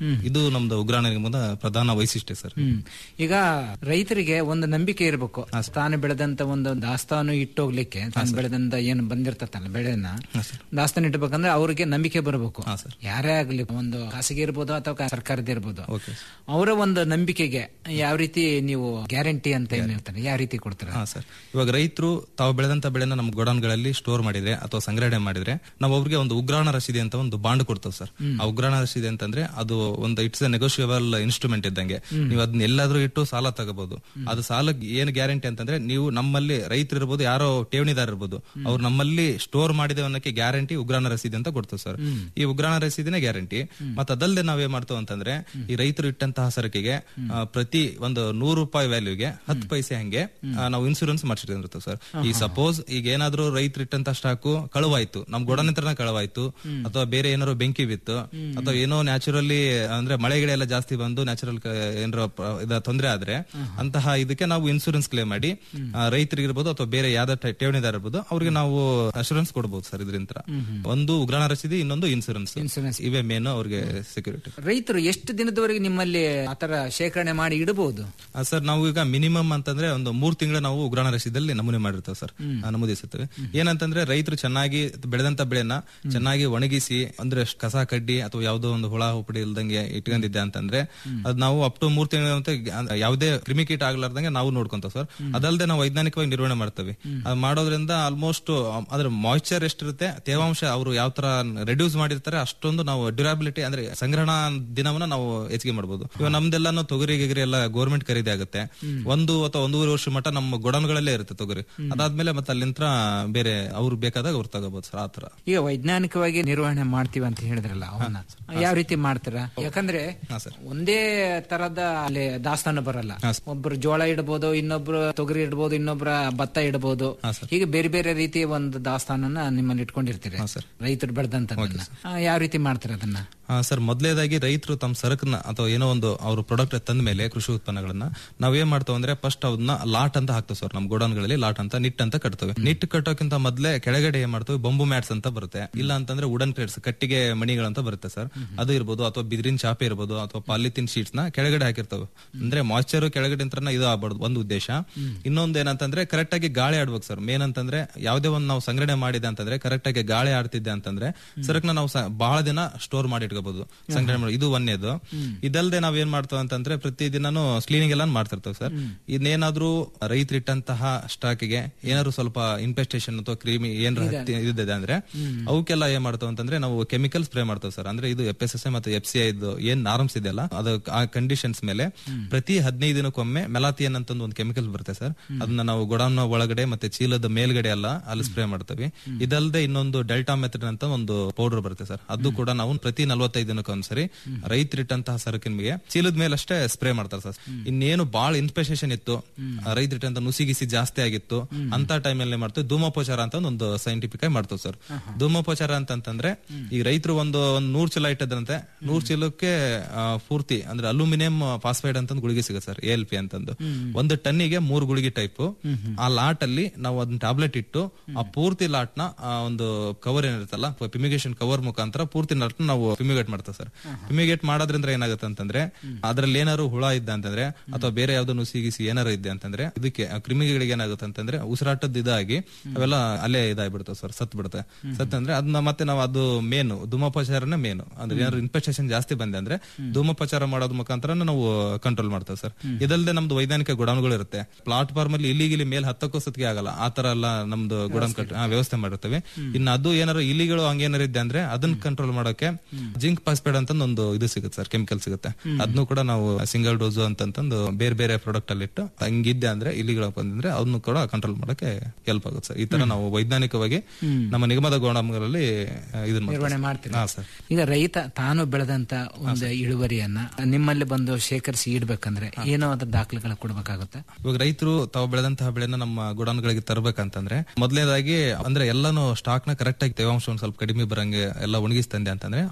ಇದು ನಮ್ದು ಉಗ್ರಾಣ ನಿಗಮದ ಪ್ರಧಾನ ವೈಶಿಷ್ಟ್ಯ ಸರ್ ಹ್ಮ್ ಈಗ ರೈತರಿಗೆ ಒಂದು ನಂಬಿಕೆ ಇರಬೇಕು ತಾನು ಬೆಳೆದಂತ ಒಂದು ದಾಸ್ತಾನು ಇಟ್ಟೋಗ್ಲಿಕ್ಕೆ ತಾನು ಬೆಳೆದಂತ ಏನು ಬಂದಿರ್ತಲ್ಲ ಬೆಳೆನ ದಾಸ್ತಾನು ಇಟ್ಬೇಕಂದ್ರೆ ಅವ್ರಿಗೆ ನಂಬಿಕೆ ಬರಬೇಕು ಯಾರೇ ಆಗ್ಲಿ ಒಂದು ಖಾಸಗಿ ಇರ್ಬೋದು ಅಥವಾ ಸರ್ಕಾರದ ಇರ್ಬೋದು ಅವರ ಒಂದು ನಂಬಿಕೆಗೆ ಯಾವ ರೀತಿ ನೀವು ಗ್ಯಾರಂಟಿ ಅಂತ ಏನ್ ಹೇಳ್ತಾರೆ ಯಾವ ರೀತಿ ಕೊಡ್ತಾರೆ ಹಾ ಸರ್ ಇವಾಗ ರೈತರು ತಾವು ಬೆಳೆದಂತ ಬೆಳೆನ ನಮ್ಮ ಗೋಡೌನ್ಗಳಲ್ಲಿ ಸ್ಟೋರ್ ಮಾಡಿದ್ರೆ ಅಥವಾ ಸಂಗ್ರಹಣೆ ಮಾಡಿದ್ರೆ ನಾವು ಅವ್ರಿಗೆ ಒಂದು ಉಗ್ರಾಣ ರಸೀದಿ ಅಂತ ಒಂದು ಬಾಂಡ್ ಕೊಡ್ತೇವೆ ಸರ್ ಆ ಉಗ್ರಾಣ ರಸೀದಿ ಅಂತಂದ್ರೆ ಅದು ಒಂದು ಇಟ್ಸ್ ಎ ನೆಗೋಷಿಯಬಲ್ ಇನ್ಸ್ಟ್ರೂಮೆಂಟ್ ಇದ್ದಂಗೆ ನೀವು ಅದನ್ನ ಎಲ್ಲಾದ್ರೂ ಇಟ್ಟು ಸಾಲ ತಗೋಬಹುದು ಅದು ಸಾಲಕ್ಕೆ ಏನು ಗ್ಯಾರಂಟಿ ಅಂತಂದ್ರೆ ನೀವು ನಮ್ಮಲ್ಲಿ ರೈತರು ಇರ್ಬೋದು ಯಾರೋ ಠೇವಣಿದಾರ ಇರ್ಬೋದು ಅವ್ರು ನಮ್ಮಲ್ಲಿ ಸ್ಟೋರ್ ಮಾಡಿದೆ ಅನ್ನೋಕೆ ಗ್ಯಾರಂಟಿ ಉಗ್ರಾಣ ರಸೀದಿ ಅಂತ ಕೊಡ್ತೇವೆ ಸರ್ ಈ ಉಗ್ರಾಣ ರಸೀದಿನೇ ಗ್ಯಾರಂಟಿ ಮತ್ತೆ ಅದಲ್ಲದೆ ನಾವೇನ್ ಮಾಡ್ತೇವೆ ಅಂತಂದ್ರೆ ಈ ರೈತರು ಇಟ್ಟಂತಹ ಸರಕಿಗೆ ಆ, ಪ್ರತಿ ಒಂದು ನೂರು ರೂಪಾಯಿ ವ್ಯಾಲ್ಯೂಗೆ ಹತ್ತು ಪೈಸೆ ಹಂಗೆ ಆ, ನಾವು ಇನ್ಸೂರೆನ್ಸ್ ಮಾಡಿಸಿರ್ತೇವೆ ಸರ್ ಈ ಸಪೋಸ್ ಈಗ ಏನಾದ್ರೂ ರೈತರು ಇಟ್ಟಂತ ಸ್ಟಾಕು ಕಳುವಾಯ್ತು ನಮ್ ಗೋಡನ್ ಹತ್ರನ ಕಳುವಾಯ್ತು ಅಥವಾ ಬೇರೆ ಏನಾದ್ರು ಬೆಂಕಿ ಬಿತ್ತು ಅಥವಾ ಏನೋ ನ್ಯಾಚುರಲಿ ಅಂದ್ರೆ ಮಳೆ ಗಿಡ ಎಲ್ಲ ಜಾಸ್ತಿ ಬಂದು ನ್ಯಾಚುರಲ್ ಏನಾರ ಇದ ತೊಂದರೆ ಆದ್ರೆ ಅಂತಹ ಇದಕ್ಕೆ ನಾವು ಇನ್ಸೂರೆನ್ಸ್ ಕ್ಲೇಮ್ ಮಾಡಿ ಆ, ರೈತರಿಗೆ ಇರ್ಬೋದು ಅಥವಾ ಬೇರೆ ಯಾವ್ದು ಠೇವಣಿದಾರ ಇರ್ಬೋದು ಅವ್ರಿಗೆ ನಾವು ಅಶೂರೆನ್ಸ್ ಕೊಡಬಹುದು ಸರ್ ಇದರಿಂದ ಒಂದು ಉಗ್ರಾಣ ರಸೀದಿ ಇನ್ನೊಂದು ಇನ್ಸೂರೆನ್ಸ್ ಇನ್ಸೂರೆನ್ಸ್ ಇವೇ ಮೇನ್ ಅವ್ರಿಗೆ ಸೆಕ್ಯೂರಿಟಿ ರೈತರು ಎಷ್ಟು ದಿನದವರೆಗೆ ನಿಮ್ಮಲ್ಲಿ ಆತರ ಶೇಖರಣೆ ಮಾಡಿ ಇಡಬಹುದು ಸರ್ ನಾವು ಈಗ ಮಿನಿಮಮ್ ಅಂತಂದ್ರೆ ಒಂದು ಮೂರ್ ತಿಂಗಳ ನಾವು ಉಗ್ರಾಣ ರಸೀದಲ್ಲಿ ನಮೂನೆ ಮಾಡಿರ್ತೇವೆ ಸರ್ ಆ, ನಮೂದಿಸುತ್ತೇವೆ ಏನಂತಂದ್ರೆ ರೈತರು ಚೆನ್ನಾಗಿ ಬೆಳೆದಂತ ಬೆಳೆನ ಚೆನ್ನಾಗಿ ಒಣಗಿಸಿ ಅಂದ್ರೆ ಕಸ ಕಡ್ಡಿ ಅಥವಾ ಯಾವ್ದೋ ಒಂದು ಹುಳ ಹುಪಡಿ ಇಲ್ದಂಗೆ ಇಟ್ಕೊಂಡಿದ್ದೆ ಅಂತಂದ್ರೆ ಅದ್ ನಾವು ಅಪ್ ಟು ಮೂರ್ ತಿಂಗಳ ಯಾವುದೇ ಕ್ರಿಮಿಕೀಟ ಆಗ್ಲಾರ್ದಂಗೆ ನಾವು ನೋಡ್ಕೊಂತ ಸರ್ ಅದಲ್ಲದೆ ನಾವು ವೈಜ್ಞಾನಿಕವಾಗಿ ನಿರ್ವಹಣೆ ಮಾಡ್ತೇವೆ ಅದು ಮಾಡೋದ್ರಿಂದ ಆಲ್ಮೋಸ್ಟ್ ಅದ್ರ ಮಾಯಿಶ್ಚರ್ ಎಷ್ಟಿರುತ್ತೆ ತೇವಾಂಶ ಅವರು ಯಾವ ತರ ರೆಡ್ಯೂಸ್ ಮಾಡಿರ್ತಾರೆ ಅಷ್ಟೊಂದು ನಾವು ಡ್ಯೂರಾಬಿಲಿಟಿ ಅಂದ್ರೆ ಸಂಗ್ರಹಣಾ ದಿನವನ್ನ ನಾವು ಹೆಚ್ಚಿಗೆ ಮಾಡಬಹುದು ಇವಾಗ ನಮ್ದೆಲ್ಲಾನು ತೊಗರಿ ಗಿಗರಿ ಎಲ್ಲ ಗೌರ್ಮೆಂಟ್ ಖರೀದಿ ಆಗುತ್ತೆ ಒಂದು ಅಥವಾ ಒಂದೂವರೆ ವರ್ಷ ಮಟ್ಟ ನಮ್ಮ ಗೋಡನ್ಗಳಲ್ಲೇ ಇರುತ್ತೆ ತೊಗರಿ ಅದಾದ್ಮೇಲೆ ಮತ್ತೆ ಅಲ್ಲಿಂತ್ರ ಬೇರೆ ಅವ್ರು ಬೇಕಾದಾಗ ಅವ್ರು ತಗೋಬಹುದು ಸರ್ ಆತರ ಈಗ ವೈಜ್ಞಾನಿಕವಾಗಿ ನಿರ್ವಹಣೆ ಮಾಡ್ತೀವಿ ಅಂತ ಹೇಳಿದ್ರಲ್ಲ ಅವನ್ನ ಯಾವ ರೀತಿ ಮಾಡ್ತೀರಾ ಯಾಕಂದ್ರೆ ಒಂದೇ ತರದ ಅಲ್ಲಿ ದಾಸ್ತಾನು ಬರಲ್ಲ ಒಬ್ರು ಜೋಳ ಇಡಬಹುದು ಇನ್ನೊಬ್ರು ತೊಗರಿ ಇಡಬಹುದು ಇನ್ನೊಬ್ರ ಭತ್ತ ಇಡಬಹುದು ಹೀಗೆ ಬೇರೆ ಬೇರೆ ರೀತಿಯ ಒಂದು ದಾಸ್ತಾನನ್ನ ನಿಮ್ಮಲ್ಲಿ ಇಟ್ಕೊಂಡಿರ್ತೀರಿ ರೈತರು ಬೆಳೆದಂತ ಯಾವ ರೀತಿ ಮಾಡ್ತಾರೆ ಅದನ್ನ ಆ, ಸರ್ ಮೊದಲೇದಾಗಿ ರೈತರು ತಮ್ಮ ಸರಕನ್ನ ಅಥವಾ ಏನೋ ಒಂದು ಅವ್ರ ಪ್ರಾಡಕ್ಟ್ ತಂದ ಮೇಲೆ ಕೃಷಿ ಉತ್ಪನ್ನಗಳನ್ನ ನಾವೇನ್ ಮಾಡ್ತೇವೆ ಅಂದ್ರೆ ಫಸ್ಟ್ ಅದನ್ನ ಲಾಟ್ ಅಂತ ಹಾಕ್ತೇವೆ ಸರ್ ನಮ್ಮ ಗೋಡನ್ಗಳಲ್ಲಿ ಲಾಟ್ ಅಂತ ನಿಟ್ ಅಂತ ಕಟ್ತೇವೆ ನಿಟ್ ಕಟ್ಟೋಕ್ಕಿಂತ ಮೊದಲೇ ಕೆಳಗಡೆ ಏನ್ ಮಾಡ್ತೇವೆ ಬಂಬು ಮ್ಯಾಟ್ಸ್ ಅಂತ ಬರುತ್ತೆ ಇಲ್ಲ ಅಂತಂದ್ರೆ ವುಡನ್ ಕ್ರೇಟ್ಸ್ ಕಟ್ಟಿಗೆ ಮಣಿಗಳಂತ ಬರುತ್ತೆ ಸರ್ ಅದು ಇರ್ಬೋದು ಅಥವಾ ಬಿದಿರಿನ ಚಾಪೆ ಇರ್ಬೋದು ಅಥವಾ ಪಾಲಿಥಿನ್ ಶೀಟ್ಸ್ ನ ಕೆಳಗಡೆ ಹಾಕಿರ್ತೇವೆ ಅಂದ್ರೆ ಮಾಯ್ಚರ್ ಕೆಳಗಡೆ ಅಂತ ಇದು ಆಗ್ಬಾರ್ದು ಒಂದು ಉದ್ದೇಶ ಇನ್ನೊಂದು ಏನಂತಂದ್ರೆ ಕರೆಕ್ಟ್ ಆಗಿ ಗಾಳಿ ಆಡ್ಬೇಕು ಸರ್ ಮೇನ್ ಅಂತಂದ್ರೆ ಯಾವ್ದೇ ಒಂದು ನಾವು ಸಂಗ್ರಹಣೆ ಮಾಡಿದೆ ಅಂತಂದ್ರೆ ಕರೆಕ್ಟ್ ಆಗಿ ಗಾಳಿ ಆಡ್ತಿದ್ದೆ ಅಂತಂದ್ರೆ ಸರಕ್ನ ನಾವು ಸ- ಬಹಳ ದಿನ ಸ್ಟೋರ್ ಮಾಡಿ ಇಟ್ಕೋಬಹುದು ಸಂಗ್ರಹಣೆ ಮಾಡಿ ಇದು ಒಂದೇದು ಇದಲ್ದೆ ನಾವ್ ಏನ್ ಮಾಡ್ತೇವೆ ಅಂತಂದ್ರೆ ಪ್ರತಿ ದಿನಾನು ಕ್ಲೀನಿಂಗ್ ಎಲ್ಲ ಮಾಡ್ತಿರ್ತೇವೆ ಸರ್ ಇನ್ನೇನಾದ್ರೂ ರೈತರು ಇಟ್ಟಂತಹ ಸ್ಟಾಕಿಗೆ ಏನಾದ್ರು ಸ್ವಲ್ಪ ಇನ್ಫೆಸ್ಟೇಷನ್ ಅಥವಾ ಕ್ರೀಮಿ ಏನಾರ ಹತ್ತಿ- ಇದಿದೆ ಅಂದ್ರೆ ಅವಕ್ಕೆಲ್ಲ ಏನ್ ಮಾಡ್ತೇವೆ ಅಂತಂದ್ರೆ ನಾವು ಕೆಮಿಕಲ್ ಸ್ಪ್ರೇ ಮಾಡ್ತೇವೆ ಸರ್ ಅಂದ್ರೆ ಇದು ಎಫ್ ಎಸ್ ಎಸ್ ಮತ್ತು ಎಫ್ ಸಿ ಐ ಏನ್ ನಾರ್ಮ್ಸ್ ಇದೆಯಲ್ಲ ಅದು ಆ ಕಂಡೀಷನ್ಸ್ ಮೇಲೆ ಪ್ರತಿ ಹದಿನೈದು ದಿನಕ್ಕೊಮ್ಮೆ ಮೆಲಾತಿಯನ್ ಅಂತ ಒಂದು ಕೆಮಿಕಲ್ ಬರುತ್ತೆ ಸರ್ ಅದನ್ನ ನಾವು ಗೋಡೌನ್ ಒಳಗಡೆ ಮತ್ತೆ ಚೀಲದ ಮೇಲ್ಗಡೆ ಎಲ್ಲ ಅಲ್ಲಿ ಸ್ಪ್ರೇ ಮಾಡ್ತೇವೆ ಇದಲ್ಲದೆ ಇನ್ನೊಂದು ಡೆಲ್ಟಾ ಮೆಥಡ್ ಅಂತ ಒಂದು ಪೌಡರ್ ಬರುತ್ತೆ ಸರ್ ಅದು ಕೂಡ ನಾವು ಪ್ರತಿ ನಲವತ್ತೈದು ದಿನಕ್ಕೆ ಒಂದ್ಸರಿ ರೈತರಿಟ್ಟಂತಹ ಸರಕಿನ ಮೇಲೆ ಚೀಲದ ಮೇಲೆ ಅಷ್ಟೇ ಸ್ಪ್ರೇ ಮಾಡ್ತಾರೆ ಸರ್ ಇನ್ನೇನು ಬಾಳ ಇನ್ಫೆಸ್ಟೇಷನ್ ಇತ್ತು ರೈತರಿಟ್ಟಂತ ನುಸಿಗಿಸಿ ಜಾಸ್ತಿ ಆಗಿತ್ತು ಅಂತ ಟೈಮಲ್ಲಿ ಮಾಡ್ತೇವೆ ಧೂಮೋಪಚಾರ ಅಂತ ಒಂದು ಸೈಂಟಿಫಿಕ್ ಆಗಿ ಮಾಡ್ತೇವೆ ಸರ್ ಧೂಮೋಪಚಾರ ಅಂತಂತಂದ್ರೆ ಈ ರೈತರು ಒಂದು ಒಂದು ನೂರ್ ಚೀಲ ಇಟ್ಟದಂತೆ ನೂರ್ ಚೀಲಕ್ಕೆ ಆ, ಪೂರ್ತಿ ಅಂದ್ರೆ ಅಲ್ಯೂಮಿನಿಯಂ ಫಾಸ್ಫೈಡ್ ಅಂತ ಗುಳಿಗೆ ಸಿಗುತ್ತೆ ಸರ್ ಎಲ್ ಪಿ ಅಂತಂದು ಒಂದು ಟನ್ನಿಗೆ ಮೂರು ಗುಳಿಗೆ ಟೈಪ್ ಆ ಲಾಟ್ ಅಲ್ಲಿ ನಾವು ಅದನ್ನ ಟ್ಯಾಬ್ಲೆಟ್ ಇಟ್ಟು ಆ ಪೂರ್ತಿ ಲಾಟ್ ನ ಆ ಒಂದು ಕವರ್ ಏನಿರುತ್ತಲ್ಲ ಪಿಮಿಗೇಷನ್ ಕವರ್ ಮುಖಾಂತರ ಪೂರ್ತಿ ಲಾಟ್ ನಾವು ಪಿಮಿಗೇಟ್ ಮಾಡ್ತೇವೆ ಸರ್ ಪಿಮಿಗೇಟ್ ಮಾಡೋದ್ರಿಂದ ಏನಾಗುತ್ತೆ ಅಂತಂದ್ರೆ ಅದ್ರಲ್ಲಿ ಏನಾದ್ರು ಹುಳ ಇದ್ದ ಅಂತಂದ್ರೆ ಅಥವಾ ಬೇರೆ ಯಾವ್ದೋ ನುಸಿ ಗಿಸಿ ಏನಾರು ಇದ್ದೆ ಅಂತಂದ್ರೆ ಇದಕ್ಕೆ ಆ ಕ್ರಿಮಿಗಳಿಗೆ ಏನಾಗುತ್ತೆ ಅಂತಂದ್ರೆ ಉಸಿರಾಟದ ಇದಾಗಿ ಅವೆಲ್ಲ ಅಲ್ಲೇ ಇದಾಗ್ಬಿಡ್ತಾವೆ ಸರ್ ಸತ್ ಬಿಡುತ್ತೆ ಸತ್ ಅಂದ್ರೆ ಅದನ್ನ ಮತ್ತೆ ನಾವು ಅದು ಮೇನು ಧೂಮೋಪಚಾರನೇ ಮೇನು ಅಂದ್ರೆ ಏನಾದ್ರು ಇನ್ಫೆಕ್ಷನ್ ಜಾಸ್ತಿ ಬಂದೆ ಅಂದ್ರೆ ಧೂಮೋಪಚಾರ ಮಾಡೋದ್ ಮುಖಾಂತರ ನಾವು ಕಂಟ್ರೋಲ್ ಮಾಡ್ತೇವೆ ಸರ್ ಇದಲ್ಲದೆ ನಮ್ದು ವೈಜ್ಞಾನಿಕ ಗುಡಾನ್ಗಳು ಇರುತ್ತೆ ಪ್ಲಾಟ್ಫಾರ್ಮ್ ಅಲ್ಲಿ ಇಲ್ಲಿಗಿಲಿ ಮೇಲೆ ಹತ್ತಕ್ಕೂ ಸತ್ಗೆ ಆಗಲ್ಲ ಆ ತರ ಎಲ್ಲ ನಮ್ದು ಗುಡಾನ್ ಕಟ್ ಆ, ವ್ಯವಸ್ಥೆ ಮಾಡಿರ್ತೇವೆ ಇನ್ನು ಅದು ಏನಾರು ಇಲಿಗಳು ಹಂಗೇನಾರು ಇದ್ದೆ ಅಂದ್ರೆ ಅದನ್ನ ಕಂಟ್ರೋಲ್ ಮಾಡೋಕೆ ಜಿಂಕ್ ಪಾಸ್ಪೇಡ್ ಅಂತ ಒಂದು ಇದು ಸಿಗುತ್ತೆ ಸರ್ ಕೆಮಿಕಲ್ ಸಿಗುತ್ತೆ ಅದನ್ನು ಕೂಡ ನಾವು ಸಿಂಗಲ್ ಡೋಸ್ ಅಂತಂತಂದು ಬೇರೆ ಬೇರೆ ಪ್ರಾಡಕ್ಟ್ ಅಲ್ಲಿ ಇಟ್ಟು ಹಂಗಿದ್ದೆ ಅಂದ್ರೆ ಇಲಿಗಳು ಬಂದ್ರೆ ಅದನ್ನು ಕೂಡ ಕಂಟ್ರೋಲ್ ಮಾಡಕ್ಕೆ ಹೆಲ್ಪ್ ಆಗುತ್ತೆ ಸರ್ ಈ ತರ ನಾವು ವೈಜ್ಞಾನಿಕವಾಗಿ ನಮ್ಮ ನಿಗಮದ ಗೋಡಂಗಳಲ್ಲಿ ಇದನ್ನ ನಿರ್ವಹಣೆ ಮಾಡ್ತೀವಿ. ಮಾಡ್ತೀರಾ ಹಾ ಸರ್ ಈಗ ರೈತ ತಾನು ಬೆಳೆದಂತ ಒಂದು ಇಳುವರಿಯನ್ನ ನಿಮ್ಮಲ್ಲಿ ಬಂದು ಶೇಖರಿಸಿ ಇಡ್ಬೇಕಂದ್ರೆ ಏನೋ ಅದ ದಾಖಲೆಗಳು ಕೊಡ್ಬೇಕಾಗುತ್ತೆ ಇವಾಗ ರೈತರು ತಾವು ಬೆಳೆದಂತಹ ಬೆಳೆನ ನಮ್ಮ ಗೋಡನ್ಗಳಿಗೆ ತರಬೇಕಂತಂದ್ರೆ ಮೊದಲನೇದಾಗಿ ಅಂದ್ರೆ ಎಲ್ಲಾನು ಸ್ಟಾಕ್ ನ ಕರೆಕ್ಟ್ ಆಗಿ ತೇವಾಂಶ ಒಂದ್ ಸ್ವಲ್ಪ ಕಡಿಮೆ ಬರಂಗೆ ಎಲ್ಲ ಒಣಗಿಸ್ತಂದೆ ಅಂತಂದ್ರೆ ಅವ್ರಿಗೆ ಅದು